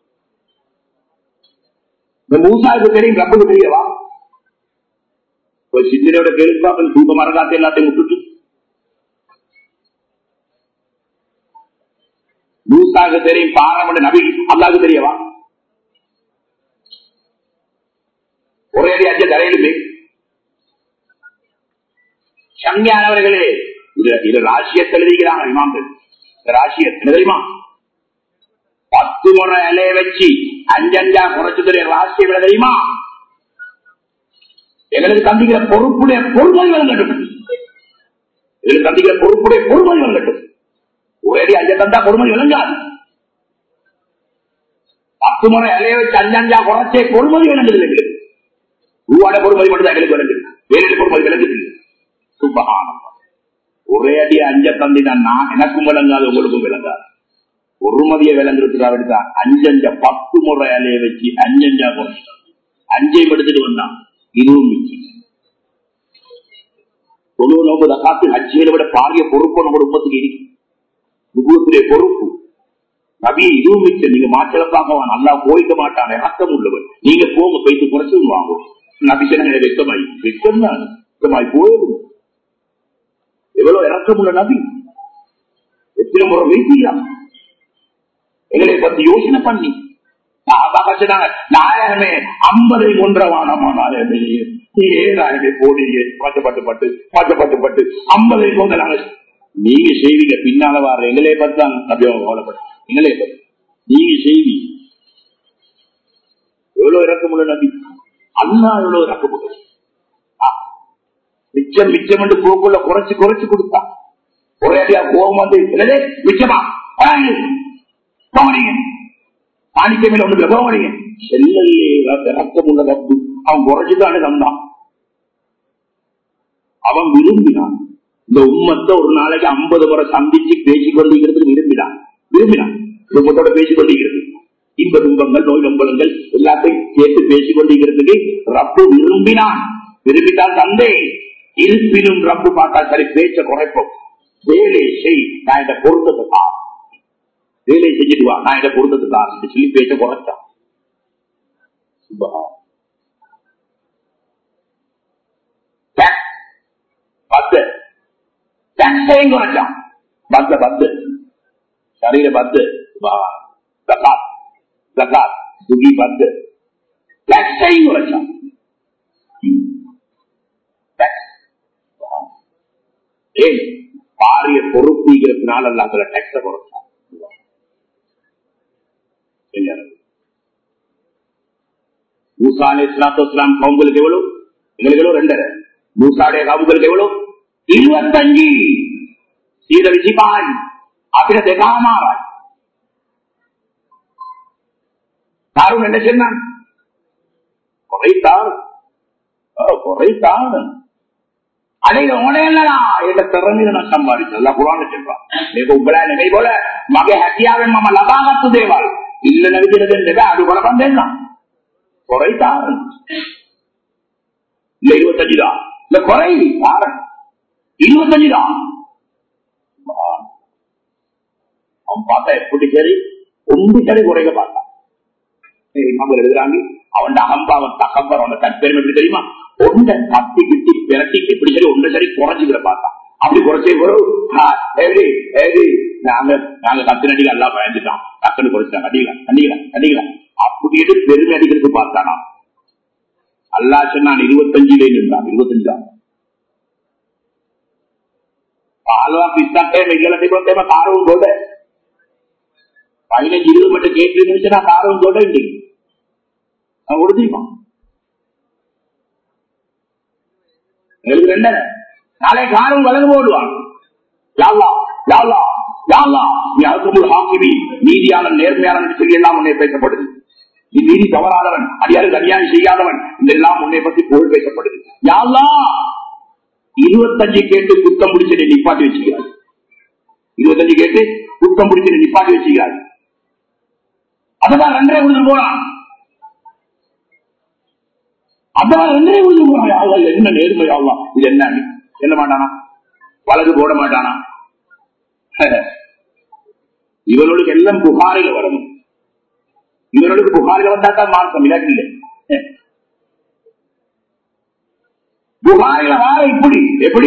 இந்த மூசாவுக்கு தெரியும் ரப்புக்கு தெரியவா ஒரு சிந்தனையோட கேளுப்பா தூக்க மரகாத்து எல்லாத்தையும் விட்டுட்டு மூசாவுக்கு தெரியும் பாரம்பரிய நபி அல்லாவுக்கு தெரியவா ஒரே அடி அஞ்சு தலையிலுமே சங்கியானவர்களே இது இது ராசியத்தை எழுதிக்கிறாங்க இமாம்கள் இந்த ராசியத்தை என்ன தெரியுமா பத்து முறை இலைய வச்சு அஞ்சஞ்சா குறைச்சு தெரிய ராசியம் என்ன தெரியுமா எங்களுக்கு தந்திக்கிற பொறுப்புடைய பொறுமை விளங்கட்டும் எங்களுக்கு தந்திக்கிற பொறுப்புடைய பொறுமை விளங்கட்டும் ஒரே அஞ்ச தந்தா பொறுமை விளங்காது பத்து முறை இலைய வச்சு அஞ்சஞ்சா குறைச்சே பொறுமதி விளங்குது எங்களுக்கு ரூபாட பொறுமதி மட்டும் தான் எங்களுக்கு விளங்குது வேறு பொறுமதி விளங்குது இல்லை. சுபஹானல்லாஹ். ஒரே அடி அஞ்ச தந்தினா நான் எனக்கும் விளங்காது உங்களுக்கும் விளங்காது ஒருமதிய விளங்குறதுக்காக எடுத்தான் அஞ்சஞ்ச பத்து முறை இலைய வச்சு அஞ்சஞ்சா குறைச்சிட்டான் அஞ்சையும் எடுத்துட்டு வந்தான் இதுவும் மிச்சம் தொழு நோக்கு தக்காத்து ஹஜ்ஜிகளை விட பாரிய பொறுப்பு நம்ம குடும்பத்துக்கு இருக்கு நுபுவத்துடைய பொறுப்பு நபி இதுவும் மிச்சம் நீங்க மாற்றலப்பாக நல்லா போய்க்க மாட்டானே ரத்தம் உள்ளவர் நீங்க போங்க போயிட்டு குறைச்சு வாங்க நபி சொன்ன வெக்கமாய் வெக்கம் தான் வெக்கமாய் போயிடும் எவ்வளவு இறக்கமுள்ள நபி எத்தனை முறை வைத்தீங்களா எங்களை பத்தி யோசனை பண்ணி சொன்னாங்க நாயகமே ஐம்பதை ஒன்றவானமா நாயகமே ஏழாயிரமே போனீங்க பட்டு பட்டு பட்டு பட்டு பட்டு பட்டு ஐம்பதை கொண்ட நாங்க நீங்க செய்வீங்க பின்னால வர எங்களே பத்தி தான் நபி அவங்க கவலைப்பட்டு எங்களே பத்தி நீங்க செய்வீங்க எவ்வளவு இறக்கமுள்ள நபி அண்ணா எவ்வளவு இறக்கமுள்ள மிச்சம் மிச்சம் என்று போக்குள்ள குறைச்சு குறைச்சு கொடுத்தா ஒரே அடியா கோபம் வந்து என்னது மிச்சமா போனீங்க மாணிக்க மேல ஒண்ணு போனீங்க செல்லல்லே இறக்கம் உள்ள ரப்பு அவன் குறைச்சுதானே தந்தான் அவன் விரும்பினான் இந்த உம்மத்தை ஒரு நாளைக்கு ஐம்பது முறை சந்திச்சு பேசிக் கொண்டிருக்கிறது விரும்பினான் விரும்பினான் குடும்பத்தோட பேசிக் கொண்டிருக்கிறது இன்ப துன்பங்கள் நோய் நம்பலங்கள் எல்லாத்தையும் சேர்த்து பேசிக் கொண்டிருக்கிறதுக்கு ரப்பு விரும்பினான் விரும்பிட்டால் தந்தை இருப்பினும் ரப்பு பார்த்தா சரி பேச்ச குறைப்போம் வேலை செய் நான் இந்த பொருத்தத்தை தான் வேலை செஞ்சுட்டு வா நான் இதை பொருத்தத்தை தான் சொல்லி பேச்ச குறைச்சான் பத்து டாக்ஸையும் குறைச்சான் பத்து பத்து சரீர பத்து ஜக்காத் ஜக்காத் சுகி பத்து டாக்ஸையும் குறைச்சான் ஏன் பாரிய பொறுப்புங்கிறதுனால அல்லாத டேக்ஸ குறைச்சான் மூசா அலி இஸ்லாத்து இஸ்லாம் கவுங்களுக்கு எவ்வளவு எங்களுக்கு எவ்வளவு ரெண்டரை மூசாடைய கவுங்களுக்கு எவ்வளவு இருபத்தஞ்சு சீத விஜிபான் අපිට දෙකමාරයි தாரும் என்ன சொன்னான் குறைத்தான் குறைத்தான் அதைய உனையல்லடா என்ற திறமையில நான் சம்பாதிச்சது குரான் சொல்றான் මේක උඹලා නෙමෙයි බොල මගේ හැකියාවෙන් මම ලබාගත්තු දේවල් ඉල්ලන විදිහට දෙන්න බෑ අඩු කරපන් දෙන්න குறைத்தான் இல்ல இருபத்தஞ்சு தான் இல்ல குறை பாருங்க இருபத்தஞ்சு தான் அவன் பார்த்தா எப்படி சரி ஒன்று சரி குறைக்க பார்த்தான் அவங்க எழுதுறாங்க அவன் அகம்பாவன் தகம்பர் அவன தற்பெருமை எப்படி தெரியுமா ஒன்றை தட்டி கிட்டி பிரட்டி எப்படி சரி ஒன்றை சரி குறைஞ்சுக்கிற பார்த்தான் அப்படி குறைச்சே எப்படி எப்படி நாங்க நாங்க கத்து நடிகை எல்லாம் பயந்துட்டோம் டக்குன்னு குறைச்சிட்டாங்க அடிக்கலாம் அடிக்கலாம் அடிக்கலாம் அப்படின்னு பெருமை அடிக்கிறது பார்த்தானா அல்லா சொன்னான் இருபத்தஞ்சுல இருந்தான் இருபத்தஞ்சு தான் பால்வா பிஸ்தாட்டே மிகல திபத்தேம காரவும் கூட பதினஞ்சு இருபது மட்டும் கேட்டு நிமிஷம் நான் காரவும் கூட இல்லை நான் உறுதிமா எங்களுக்கு ரெண்டரை நாளை காரம் வளர்ந்து போடுவான் யாவா யாவா யாவா நீ அழுத்தமுள் ஹாக்கிவி நீதியாளன் நேர்மையாளன் சொல்லி எல்லாம் உன்னை பேசப்படுது நீ நீதி தவறாதவன் அடியாருக்கு அநியாயம் செய்யாதவன் இதெல்லாம் உன்னை பற்றி புகழ் பேசப்படுது யாவா இருபத்தஞ்சு கேட்டு குத்தம் முடிச்சு நிப்பாட்டி வச்சுக்கிறார் இருபத்தஞ்சு கேட்டு குத்தம் முடிச்சு நிப்பாட்டி வச்சுக்கிறார் அதான் ரெண்டரை கொடுத்து போறான் அதான் ரெண்டரை கொடுத்து போறான் என்ன நேர்மை ஆகலாம் இது என்ன என்ன மாட்டானா வலது போட மாட்டானா இவர்களுக்கு எல்லாம் புகாரில வரணும் இவர்களுக்கு புகாரில வந்தா தான் மார்க்கம் இல்லாட்டி இல்லை புகாரில வார இப்படி எப்படி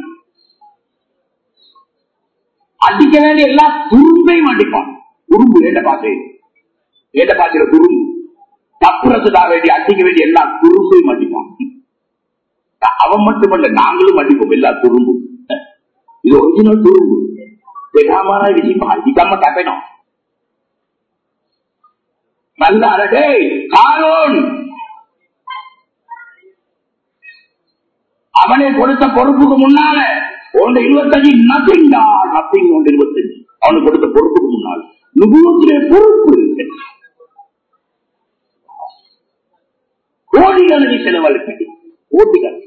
அடிக்க வேண்டிய எல்லா துரும்பையும் அடிப்பான் துரும்பு ஏட்ட பாத்து ஏட்ட பாத்திர துரும்பு தப்புறதுக்காக வேண்டிய அடிக்க வேண்டிய எல்லா துரும்பையும் அடிப்பான் அவன் மட்டுமல்ல நாங்களும் அடிப்போம் எல்லா துரும்பும் இது ஒரிஜினல் துரும்பு பெறாமல விஷயம் அடிக்காம கட்டணும் நல்ல அழகே காரோன் அவனை கொடுத்த பொறுப்புக்கு முன்னால உன் இருபத்தஞ்சு நத்திங் தான் நத்திங் ஒன்று இருபத்தஞ்சு அவனுக்கு கொடுத்த பொறுப்புக்கு முன்னால் நுபுவத்திலே பொறுப்பு கோடிகளை செலவழிக்க கோடிகள்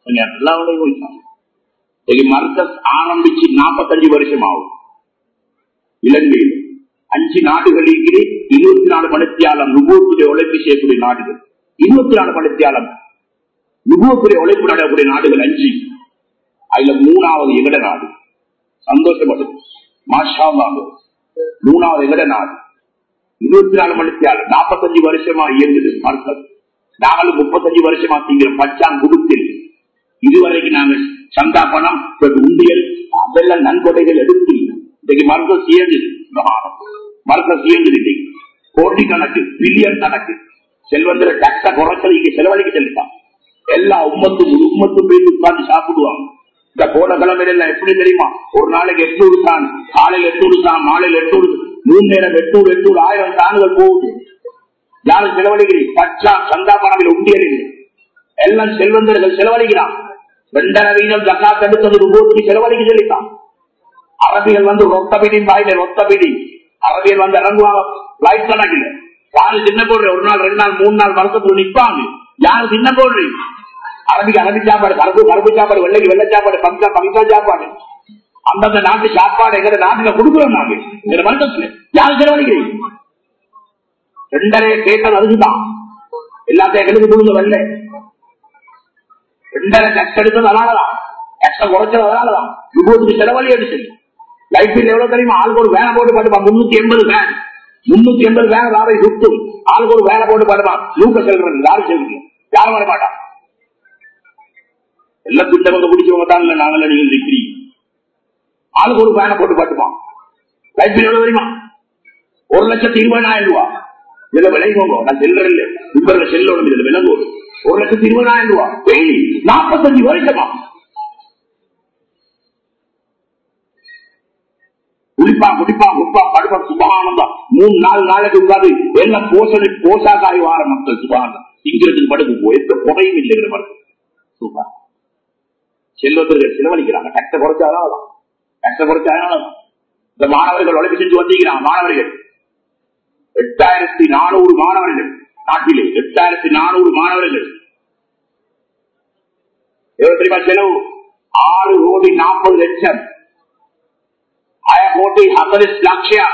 மர்க்கஸ் ஆரம்பிச்சு நாற்பத்தஞ்சு வருஷம் ஆகும் இலங்கையில் அஞ்சு நாடுகள் இருக்கிற இருபத்தி நாலு மணித்தியாலம் நுபுவத்துடைய உழைப்பு செய்யக்கூடிய நாடுகள் இருபத்தி நாலு மணித்தியாலம் நுபுவத்துடைய உழைப்பு நடக்கூடிய நாடுகள் அஞ்சு அதுல மூணாவது எங்கட நாடு சந்தோஷப்படும் மாஷா மூணாவது எங்கட நாடு இருபத்தி நாலு மணித்தியாலம் நாற்பத்தஞ்சு வருஷமா இயங்குது மர்க்கஸ் நாங்களும் முப்பத்தஞ்சு வருஷமா திங்கிற பச்சான் குடுத்தில் இதுவரைக்கும் நாங்க சந்தா பணம் உண்டியல் அதெல்லாம் நன்கொடைகள் எடுத்து இன்னைக்கு மருத்துவ சேர்ந்து மருத்துவ சேர்ந்து இன்னைக்கு கோடி கணக்கு பில்லியன் கணக்கு செல்வந்திர டக்ட குறைச்சல் இங்க செலவழிக்க செல்லிட்டான் எல்லா உம்மத்தும் உம்மத்தும் போய் உட்கார்ந்து சாப்பிடுவாங்க இந்த போன கிழமையில எப்படி தெரியுமா ஒரு நாளைக்கு எட்நூறு தான் காலையில் எட்நூறு தான் மாலையில் எட்நூறு மூணு நேரம் எட்நூறு எட்நூறு ஆயிரம் தானுகள் போகுது யாரும் செலவழிக்கிறீங்க பச்சா சந்தா பணம் உண்டியல் இல்லை எல்லாம் செல்வந்தர்கள் செலவழிக்கிறான் ரெண்டரை வீதம் ஜக்காத் எடுத்தது ரூபோத்துக்கு செலவழிக்க சொல்லிட்டான் அரபிகள் வந்து ரொத்த பிடி வாயில ரொத்த பிடி அரபிகள் வந்து இறங்குவாங்க லைட் கணக்கில் யாரு சின்ன போடுற ஒரு நாள் ரெண்டு நாள் மூணு நாள் வருஷத்துக்கு நிற்பாங்க யாரு சின்ன போடுறீங்க அரபிக்கு அரபி சாப்பாடு கருப்பு கருப்பு சாப்பாடு வெள்ளைக்கு வெள்ளை சாப்பாடு பங்கா பங்கா சாப்பாடு அந்தந்த நாட்டு சாப்பாடு எங்க நாட்டுல கொடுக்குறோம் நாங்க இந்த வருஷத்துல யாரு செலவழிக்கிறீங்க ரெண்டரை கேட்டது அதுக்குதான் எல்லாத்தையும் எங்களுக்கு கொடுங்க வெள்ளை ரெண்டரை டெக்ஸ் எடுத்தது அதனாலதான் டெக்ஸ குறைச்சது அதனாலதான் விபத்துக்கு செலவழி எடுத்து லைஃப் பில் எவ்வளவு தெரியுமா ஆளுக்கு ஒரு வேலை போட்டு பாட்டுப்பா முன்னூத்தி எண்பது வேன் முன்னூத்தி எண்பது வேன் லாரை சுட்டும் ஆளுக்கு ஒரு வேலை போட்டு பாட்டுப்பா லூக்க செல்றது யாரு செல்றீங்க யாரும் வர மாட்டான் எல்லாம் திட்டவங்க பிடிச்சவங்க தான் இல்ல நாங்கள நீங்க நிற்கிறீங்க ஆளுக்கு ஒரு வேனை போட்டு பாட்டுப்பான் லைஃப் பில் எவ்வளவு தெரியுமா ஒரு லட்சத்தி இருபதாயிரம் ரூபாய் இதுல விளைவோங்க நான் செல்றேன் இல்ல இப்ப செல்லணும் இதுல விளங்குவோம் ஒரு லட்சத்தி இருபதாயிரம் ரூபாய் டெய்லி நாற்பத்தஞ்சு வருஷமா குடிப்பா குடிப்பா குப்பா படுப்பா சுபகானந்தம் மூணு நாலு நாளைக்கு உட்காந்து எல்லாம் போசனை போசாக்காய் வார மக்கள் சுபகானம் திங்கிறதுக்கு படுக்கு எந்த புகையும் இல்லைங்கிற மாதிரி சூப்பா செல்வந்தர்கள் செலவழிக்கிறாங்க கட்ட குறைச்சாதான் கட்ட குறைச்சாதான் இந்த மாணவர்கள் உழைப்பு செஞ்சு வந்திருக்கிறாங்க மாணவர்கள் எட்டாயிரத்தி நானூறு மாணவர்கள் நாட்டிலே எட்டாயிரத்தி நானூறு மாணவர்கள் எவ்வளவு தெரியுமா செலவு ஆறு கோடி நாற்பது லட்சம் ஆய கோடி ஐம்பது லட்சம்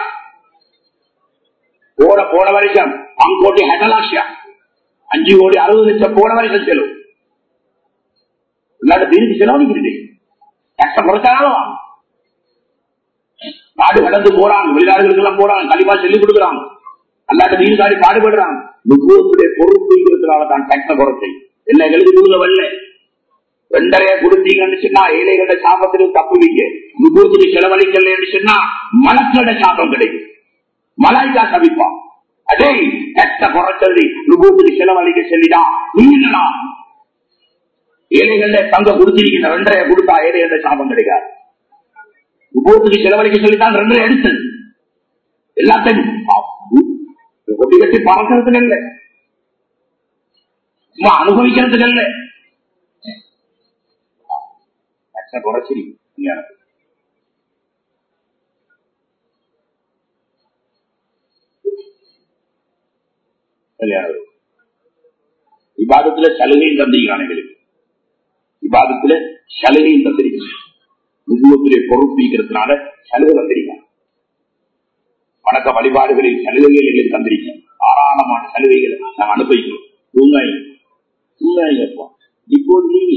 போன போன வருஷம் பங்கு கோடி ஹெட்ட லட்சம் அஞ்சு கோடி அறுபது லட்சம் போன வருஷம் செலவு இல்லாத தீர்க்கு செலவழிக்கிறது கஷ்டம் குறைச்சாலும் நாடு கடந்து போறாங்க வெளிநாடுகளுக்கு எல்லாம் போறாங்க கண்டிப்பா சொல்லிக் கொடுக்குறாங்க அல்லாட்ட நீர்காடி பாடுபடுறாங்க நுகர்வுடைய பொறுப்புங்கிறதுனால தான் டக்ன குறைச்சி என்ன எங்களுக்கு கொடுங்க வரல ரெண்டரைய கொடுத்தீங்கன்னு சொன்னா ஏழைகளோட சாபத்திற்கு தப்புவீங்க நுகர்வுக்கு செலவழிக்கலன்னு சொன்னா மலக்களோட சாபம் கிடைக்கும் மலாய்க்கா சபிப்பான் அதே கஷ்ட குறைச்சது நுகர்வுக்கு செலவழிக்க சொல்லிடா நீங்களா ஏழைகள தங்க கொடுத்திருக்கிற ரெண்டரைய கொடுத்தா ஏழைகளோட சாபம் கிடைக்காது நுகர்வுக்கு செலவழிக்க சொல்லித்தான் ரெண்டரை எடுத்தது எல்லாத்தையும் கொட்டி கட்டி பறக்கிறதுக்கு இல்ல சும்மா அனுபவிக்கிறதுக்கு இல்ல குறைச்சி விவாதத்துல சலுகையும் தந்திருக்கிறான் எங்களுக்கு விவாதத்துல சலுகையும் தந்திருக்கிறான் நுகுவத்திலே பொறுப்பிக்கிறதுனால சலுகை தந்திருக்கான் வணக்க வழிபாடுகளில் சலுகைகள் எங்களுக்கு தந்திருக்கோம் தாராளமான சலுகைகளை நாம் அனுபவிக்கிறோம் தூங்காய் தூங்காயப்பா இப்போது நீங்க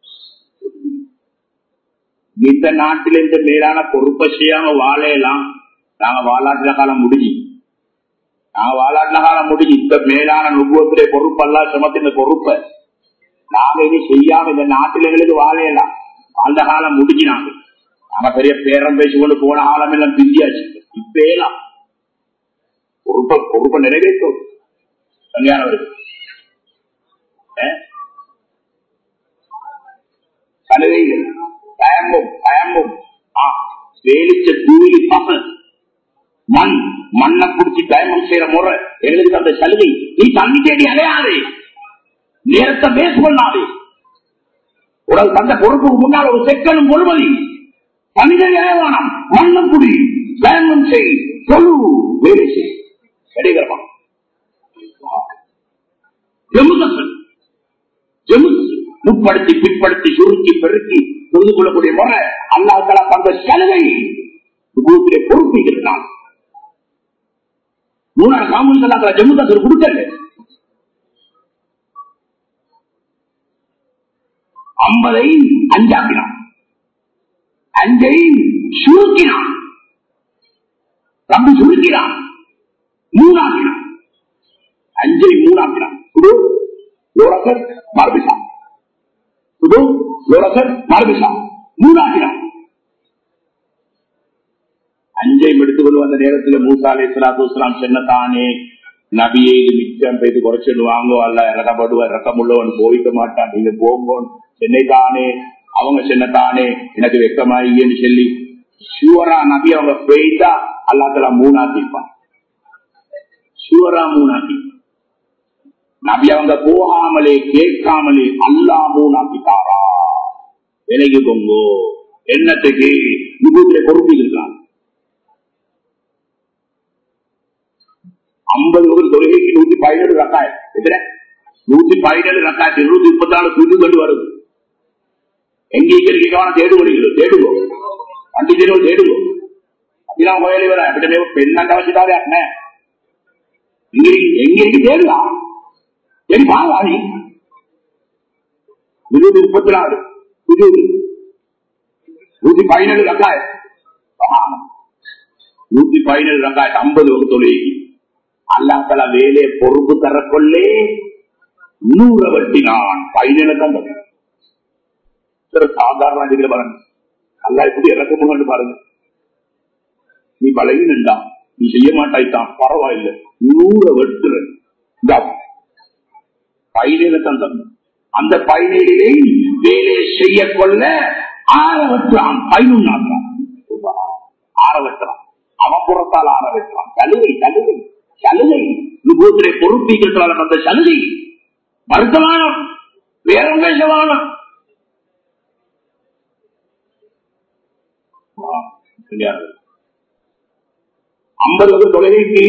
இந்த நாட்டில் இந்த மேலான பொறுப்பை செய்யாம வாழையெல்லாம் நாங்க வாலாட்டுல காலம் முடிஞ்சு நாங்க வாலாட்டுல காலம் முடிஞ்சு இந்த மேலான நுகுவத்திலே பொறுப்பெல்லாம் சுமத்தின பொறுப்பை நாங்க இனி செய்யாம இந்த நாட்டில் எங்களுக்கு வாழையலாம் அந்த காலம் முடிஞ்சு நாங்க நாங்க பெரிய பேரம் பேசிக்கொண்டு போன காலம் எல்லாம் பிந்தியாச்சு இப்ப ஏலாம் பொறுப்பை பொறுப்பை நிறைவேற்றும் கல்யாணவர்கள் சலுகைகள் பயம்பும் பயம்பும் வேலிச்ச தூவி பசல் மண் மண்ணை பிடிச்சி பயமம் செய்யற முறை எங்களுக்கு அந்த சலுகை நீ தண்ணி தேடி அடையாதே நேரத்தை பேஸ் பண்ணாதே உடல் தந்த பொறுப்புக்கு முன்னால் ஒரு செக்கனும் பொறுமதி மனித நியாயமானம் மண்ணம் குடி பயமம் செய் தொழு வேலை செய் கிடைக்கிறமா முற்படுத்தி பிற்படுத்தி சுருக்கி பெருக்கி புரிந்து கொள்ளக்கூடிய முறை அல்லாஹால தந்த சலுகை வீட்டிலே பொறுப்பிக்கிறான் மூணாறு காமூலிகள் ஜம்மு காசர் கொடுக்கல ஐம்பதை அஞ்சாக்கினான் அஞ்சை சுருக்கினான் ரம்பு சுருக்கிறான் மூணாக்கினான் அஞ்சை மூணாக்கினான் குடு மரபிசா குடு லோரசர் மரபிசா மூணாகிறான் அஞ்சையும் எடுத்துக்கொண்டு வந்த நேரத்தில் மூசா அலை சலாத்து வலாம் சென்னதானே நபியை இது மிச்சம் பேசி குறைச்சிட்டு வாங்கோ அல்ல இறக்கப்படுவ இறக்கமுள்ளவன் போயிக்க மாட்டான் நீங்க போங்கோ சென்னை தானே அவங்க சென்னதானே எனக்கு வெக்கமாயின்னு சொல்லி ஷுவரா நபி அவங்க போயிட்டா அல்லாத்தலா மூணாக்கிப்பான் ஷுவரா மூணாக்கி நபி அவங்க போகாமலே கேட்காமலே அல்லா மூணாக்கிட்டாரா விலைக்கு கொங்கோ என்னத்துக்கு விபூத்தில பொறுப்பு இருக்கான் ஐம்பது ஒரு தொழுகைக்கு நூத்தி பதினேழு ரக்காயம் எத்தனை நூத்தி பதினேழு ரக்காயத்து இருநூத்தி முப்பத்தி நாலு சுட்டு கொண்டு வருது எங்க இருக்கிறீங்க தேடு முடிகிறது தேடுங்கோ வண்டி தேடுவோம் தேடுங்கோ அப்படிலாம் கோயிலே வர அப்படி பெண்ணாண்ட வச்சுட்டாரு அண்ணே இங்க எங்க இருக்கு தேடலாம் சரி பாருங்க நீ இருநூத்தி முப்பத்தி நாலு இருபது நூத்தி பதினேழு ரக்காயம் நூத்தி பதினேழு ரக்காயத்து ஐம்பது ஒரு தொழில் அல்லாத்தல வேலையை பொறுப்பு தரக்கொள்ளே நூற வெட்டினான் பதினேழு தான் சாதாரண அடிக்கிற பாருங்க அல்லா எப்படி இறக்க பாருங்க நீ பழகினா நீ செய்ய மாட்டாய்த்தான் பரவாயில்லை நூற வெட்டுறன் பதினேழு தான் தந்தம் அந்த பதினேழிலே வேலையை செய்ய கொள்ள ஆற வெட்டுறான் பதினொன்னான் ஆற வெட்டுறான் அவன் புறத்தால் ஆற வெட்டுறான் சலுகை சலுகை சலுகை நுபூத்திரை பொறுப்பீட்டால் அந்த சலுகை வருத்தமான வேற பேசமான ஐம்பது வருஷம் தொலைவைக்கு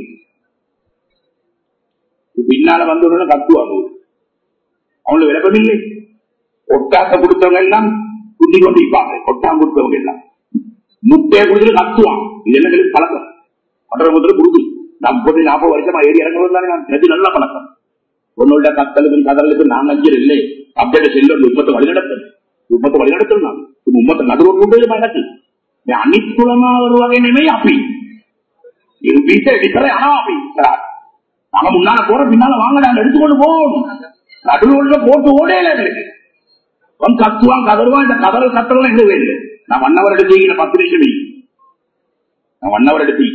பின்னால வந்தவங்க கத்துவாங்க அவங்களுக்கு விளக்கம் இல்லை ஒட்டாச கொடுத்தவங்க எல்லாம் குட்டி கொண்டு இருப்பாங்க ஒட்டாம் கொடுத்தவங்க எல்லாம் முட்டையை கொடுத்துட்டு கத்துவான் இது என்ன பழக்கம் ஒன்றரை முதல்ல கொடுத்து நான் முப்பத்தி நாற்பது வருஷமா ஏறி இறங்குறது தானே நான் எது நல்ல பழக்கம் உன்னோட கத்தலுக்கும் கதலுக்கு நான் அஞ்சல் இல்லை அப்படியே செல்ல உப்பத்தை வழிநடத்தல் உப்பத்தை வழிநடத்தல் நான் உம்மத்தை நடுவோடு நடக்கு அனைத்துலமா ஒரு வகை நிலை அப்படி இது வீட்டை எடுக்கிற ஆனா அப்படி நாங்க முன்னால போற பின்னால வாங்க நாங்க எடுத்துக்கொண்டு போவோம் நடுவுல போட்டு ஓடையில எங்களுக்கு அவன் கத்துவான் கதருவான் இந்த கதறல் கத்தலாம் எங்க இல்லை நான் வண்ணவர் எடுத்தீங்க பத்து நிமிஷம் நான் வண்ணவர் எடுத்தீங்க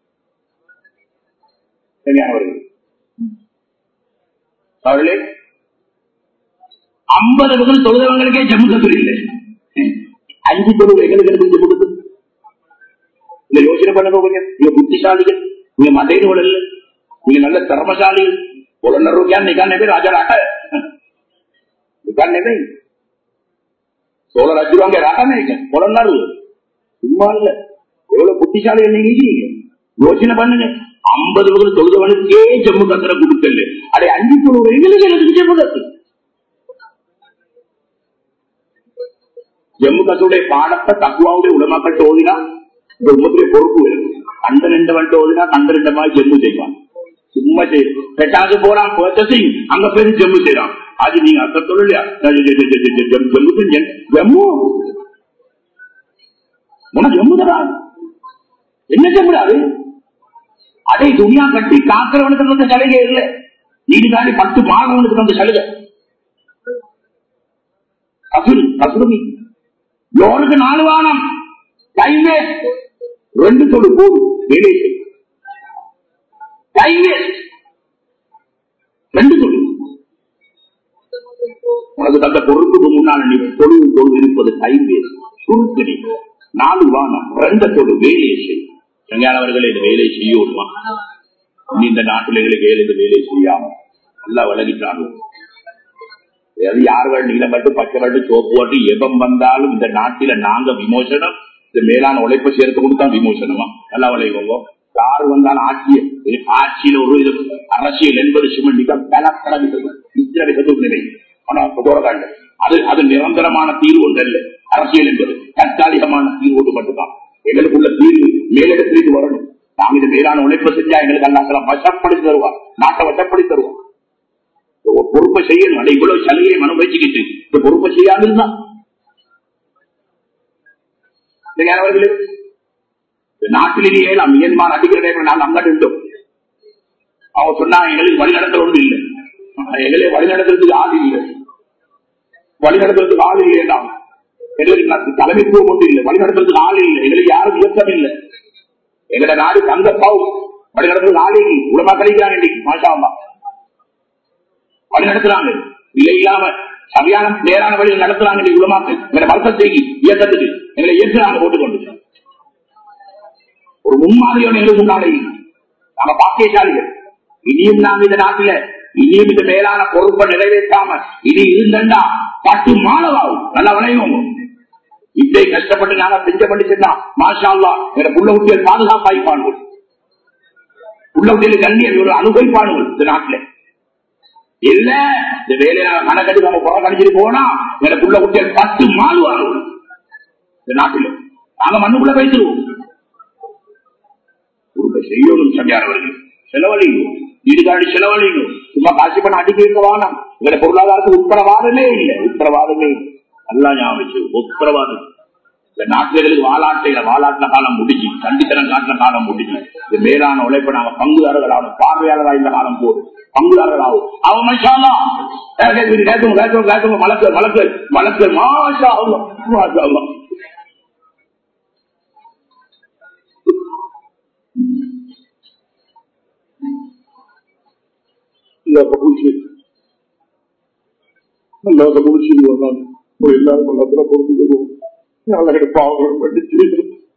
சரியானவர்கள் அவர்களே ஐம்பது முதல் தொழுதவங்களுக்கே ஜம்மு கத்தூர் இல்லை அஞ்சு தொழுவு எங்களுக்கு எடுத்து ஜம்மு கத்தூர் இந்த யோசனை பண்ணுங்க கொஞ்சம் நீங்க புத்திசாலிகள் நீங்க மதையினோட இல்ல நீங்க நல்ல திறமசாலிகள் புலனர் ரூபாய் நிகான் நபி ராஜா ராட்ட நிகான் நபி சோழ ராஜ்யவாங்க ராட்டானே புலனர் சும்மா இல்ல எவ்வளவு புத்திசாலிகள் நீங்க யோசனை பண்ணுங்க ஐம்பது முதல் தொழுதவனுக்கே ஜம்மு கத்திர கொடுக்கல அடே அஞ்சு தொழுவு எங்களுக்கு எனக்கு ஜம்மு கத்து ஜம்மு கத்துடைய பாடத்தை தக்குவாவுடைய உடமாக்கட்டு ஓதினா இந்த உமத்துடைய பொறுப்பு இருக்கு கண்ட ரெண்டு வந்துட்டு ஓதினா கண்ட ரெண்டு மாதிரி ஜம்மு செய்வான் சும்மா பெட்டாது போறான் பர்ச்சசிங் அங்க போய் ஜம்மு செய்யறான் அது நீங்க அத்த சொல்லலையா ஜம்மு செஞ்சேன் ஜம்மு உனக்கு ஜம்மு தரா என்ன ஜம்முடாது அதை துணியா கட்டி காக்கிறவனுக்கு அந்த சலுகை இல்லை நீடு தாண்டி பத்து மாணவனுக்கு அந்த சலுகை கசுரு கசுருமி லோனுக்கு நாலு வானம் டைமே ரெண்டு தொடு போடு வேலை டைமே ரெண்டு தொடு உனக்கு தந்த பொருளுக்கு முன்னால் நீ தொழில் தொழில் இருப்பது டைம் வேஸ்ட் சுருக்கடி நாலு வானம் ரெண்டு தொடு வேலையை செய் சங்கானவர்கள் இந்த வேலை செய்யுமா இந்த நாட்டில் எங்களுக்கு ஏழு இந்த வேலை செய்யாம நல்லா விலகிட்டாங்க அது யார் வேணும் நீளம் பட்டு பச்சை பட்டு சோப்பு பட்டு எவம் வந்தாலும் இந்த நாட்டில நாங்க விமோசனம் இந்த மேலான உழைப்பை சேர்த்து கொடுத்தா விமோசனமா நல்லா விளைவோங்க யார் வந்தாலும் ஆட்சிய ஆட்சியில ஒரு இது அரசியல் என்பது சுமண்டிக்க பலக்கடமிகள் நிலை அது அது நிரந்தரமான தீர்வு ஒன்று அல்ல அரசியல் என்பது தற்காலிகமான தீர்வு ஒன்று மட்டும்தான் எங்களுக்குள்ள தீர்வு மேலிடத்திலிருந்து வரணும் நாம் இது மேலான உழைப்பு செஞ்சா எங்களுக்கு அல்லாத்தலாம் வசப்படுத்தி தருவார் நாட்டை வசப்படுத்தி தருவார் பொறுப்பை செய்யணும் அதை இவ்வளவு சலுகையை மனம் வச்சுக்கிட்டு இந்த பொறுப்பை செய்யாது இருந்தா அவர்களே நாட்டிலேயே ஏழாம் மியன்மார் அடிக்கிற டைம் நாங்கள் அங்க இருந்தோம் அவங்க சொன்னா எங்களுக்கு வழிநடத்த ஒன்றும் இல்லை எங்களே வழிநடத்துறதுக்கு ஆள் இல்லை வழிநடத்துறதுக்கு ஆள் இல்லையா எங்களுக்கு தலைமைத்துவம் ஒன்று இல்லை வழிநடத்துறதுக்கு ஆள் இல்லை எங்களுக்கு யாரும் இயக்கம் இல்லை எங்கட நாடு தங்க பவு வழிநடத்துறதுக்கு ஆள் இல்லை உலமா கழிக்கிறாங்க இன்னைக்கு மாஷா அம்மா வழி நடத்துறாங்க இல்லை இல்லாம சரியான நேரான வழியில் நடத்துறாங்க இன்னைக்கு உலமாக்கு எங்களை மருத்துவத்தைக்கு இயக்கத்துக்கு எங்களை இயக்குறாங்க போட்டுக்கொண்டு ஒரு முன்மாதிரியான எங்களுக்கு முன்னாடி நாங்க பாக்கியசாலிகள் இனியும் நாங்க இந்த நாட்டில இனியும் இந்த மேலான பொறுப்பை நிறைவேற்றாம இனி இருந்தா பத்து மாணவாகும் நல்லா விளையும் இதை கஷ்டப்பட்டு நாங்க செஞ்சப்பட்டு சென்றா மாஷா அல்லா எங்க புள்ள குட்டிகள் பாதுகாப்பாய்ப்பானுகள் புள்ள குட்டிகள் கண்ணியம் ஒரு அனுபவிப்பானுகள் இந்த நாட்டில இல்ல இந்த வேலையை நாங்க கணக்கெடுத்து நம்ம புறம் கணிச்சிட்டு போனா எங்க புள்ள குட்டிகள் பத்து மாறுவார்கள் இந்த நாட்டில நாங்க மண்ணுக்குள்ள பேசுவோம் செய்யணும் சமையாரவர்கள் செலவழிக்கும் ஈடுகாடு செலவழிக்கும் சும்மா காசு பண்ண அடிக்க இருக்க வானம் எங்களை பொருளாதாரத்துக்கு உத்தரவாதமே இல்லை உத்தரவாதமே இல்லை நல்லா ஞாபகம் உத்தரவாதம் இந்த நாட்டுகளுக்கு வாலாட்டையில வாலாட்டின காலம் முடிஞ்சு கண்டித்தனம் காட்டின காலம் முடிஞ்சு இந்த மேலான உழைப்பை நாங்க பங்குதாரர்களாகும் பார்வையாளராக இந்த காலம் போதும் பங்குதாரர்களாகும் அவன் மனுஷாலா கேட்கும் கேட்கும் கேட்கும் மலக்கு மலக்கு மலக்கு மாஷா மாஷா அல்லாஹ் கபூல் செய்யும் அல்லாஹ் கபூல் செய்வான் எல்லாரும் அல்லாத்துல பொறுத்துக்கிறோம் நாளைக்கு பாவங்கள் பண்ணிச்சு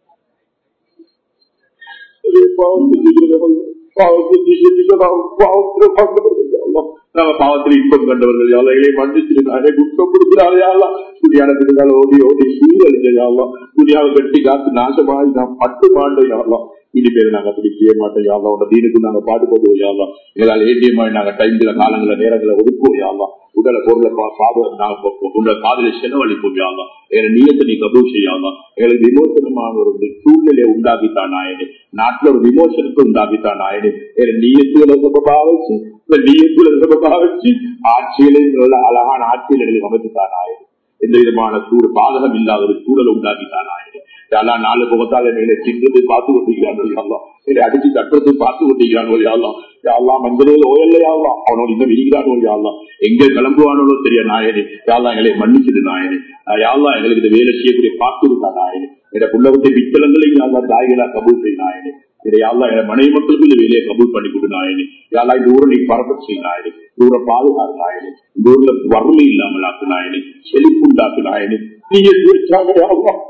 பாவம் செஞ்சுக்கிறோம் பாவம் செஞ்சு பாவம் நாம பாவத்தில் இன்பம் கண்டவர்கள் யாழைகளை மன்னிச்சிருக்காங்க குற்றம் கொடுக்கிறாரே யாழ்லாம் துணியானதுக்கால ஓடி ஓடி சூழல் யாழ்லாம் துணியாவை கட்டி காத்து நாசமாய் நாம் பட்டு மாண்டோம் யாழ்லாம் இனி பேர் நாங்க அப்படி செய்ய மாட்டோம் யாழ்லாம் உங்க தீனுக்கு நாங்க பாட்டு போடுவோம் யாழ்லாம் எங்களால் ஏடிஎம் நாங்க டைம்ல காலங்கள நேரங்களை ஒதுக்குவோம் யாழ்லாம் உடலை பொருளை பாவம் நாங்க உங்களை காதலை செலவழிப்போம் யாழ்லாம் எங்க நீயத்தை நீ கபூல் செய்யாதான் எங்களுக்கு விமோசனமான ஒரு சூழ்நிலையை உண்டாக்கித்தான் நாயனே நாட்டுல ஒரு விமோசனத்தை உண்டாக்கித்தான் நாயனே எங்க நீயத்துல பாவச்சு நீயத்துல பாவச்சு ஆட்சியிலே நல்ல அழகான ஆட்சியில் எங்களுக்கு அமைத்துத்தான் நாயனே எந்த விதமான சூழ் பாதகம் இல்லாத ஒரு சூழல் உண்டாக்கித்தான் நாயனே யாரெல்லாம் நாலு முகத்தால் என்னை சின்னது பார்த்து கொண்டிருக்கிறான் யாரெல்லாம் என்னை அடிச்சு தட்டுறது பார்த்து கொண்டிருக்கிறான் யாரெல்லாம் யாரெல்லாம் மஞ்சள் ஓயல்ல யாரெல்லாம் அவனோட இன்னும் விரிகிறானோ யாரெல்லாம் எங்க கிளம்புவானோ தெரிய நாயனே யாரெல்லாம் எங்களை மன்னிச்சது நாயனே யாரெல்லாம் எங்களுக்கு இந்த வேலை செய்யக்கூடிய பார்த்து விட்டா நாயனே என்ற புள்ளவத்தை வித்தலங்களையும் யாரெல்லாம் தாய்களா கபூல் செய்ய நாயனே இதை யாரெல்லாம் என் மனைவி மக்களுக்கு இந்த வேலையை கபூல் பண்ணி கொடு நாயனே யாரெல்லாம் இந்த ஊரை நீ பரப்ப செய்ய நாயனே இந்த ஊரை பாதுகாப்பு நாயனே இந்த ஊர்ல வறுமை இல்லாமல் ஆக்கு நாயனே செழிப்பு உண்டாக்கு நாயனே நீங்க தீர்ச்சாவையாகும்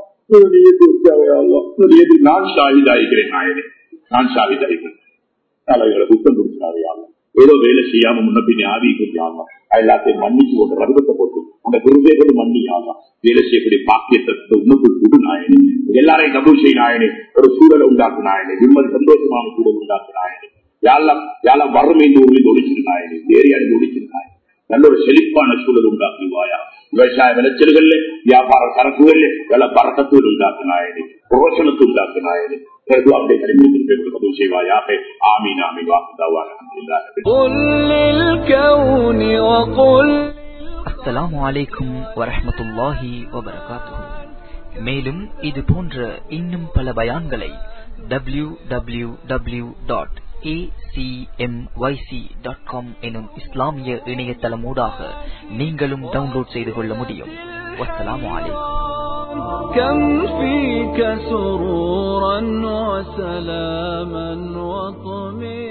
நான் ஷாஹிதாகிறேன் நாயனே நான் ஷாஹிதாகிறேன் தலைவர்களை குத்தம் கொடுக்கிறாரையாகும் ஏதோ வேலை செய்யாம முன்ன பின்னே ஆவி கொஞ்சம் எல்லாத்தையும் மன்னிச்சு கொண்டு ரகுபத்தை போட்டு உங்க குருவே கொண்டு மன்னியாகும் வேலை செய்யக்கூடிய பாக்கியத்தை உணவு குடு நாயனே எல்லாரையும் கபூல் செய்ய நாயனே ஒரு சூழலை உண்டாக்கு நாயனே நிம்மதி சந்தோஷமான சூழல் உண்டாக்கு நாயனே யாரெல்லாம் யாரெல்லாம் வறுமை இந்த ஊரில் ஒழிச்சிரு நாயனே ஏரியாவில் ஒழிச்சிரு நாயனே நல்ல ஒரு செழிப்பான சூழல் உண்டாக்குவாயா விவசாய விளைச்சல்கள்ல வியாபார சரக்குகள்ல வில பறக்கத்தூர் உண்டாக்கு நாயனே புரோஷனத்து உண்டாக்கு நாயனே آمين آمين وآخر دعوانا الحمد لله قل للكون وقل அஸ்ஸலாமு அலைக்கும் வரஹ்மத்துல்லாஹி வபரகாத்துஹு மேலும் இது போன்ற இன்னும் பல பயான்களை W W W dot dot com எனும் இஸ்லாமிய இணையதளமூடாக நீங்களும் டவுன்லோட் செய்து கொள்ள முடியும் வஸ்ஸலாமு அலைக்கும் كم فيك سرورا وسلاما وطمئنا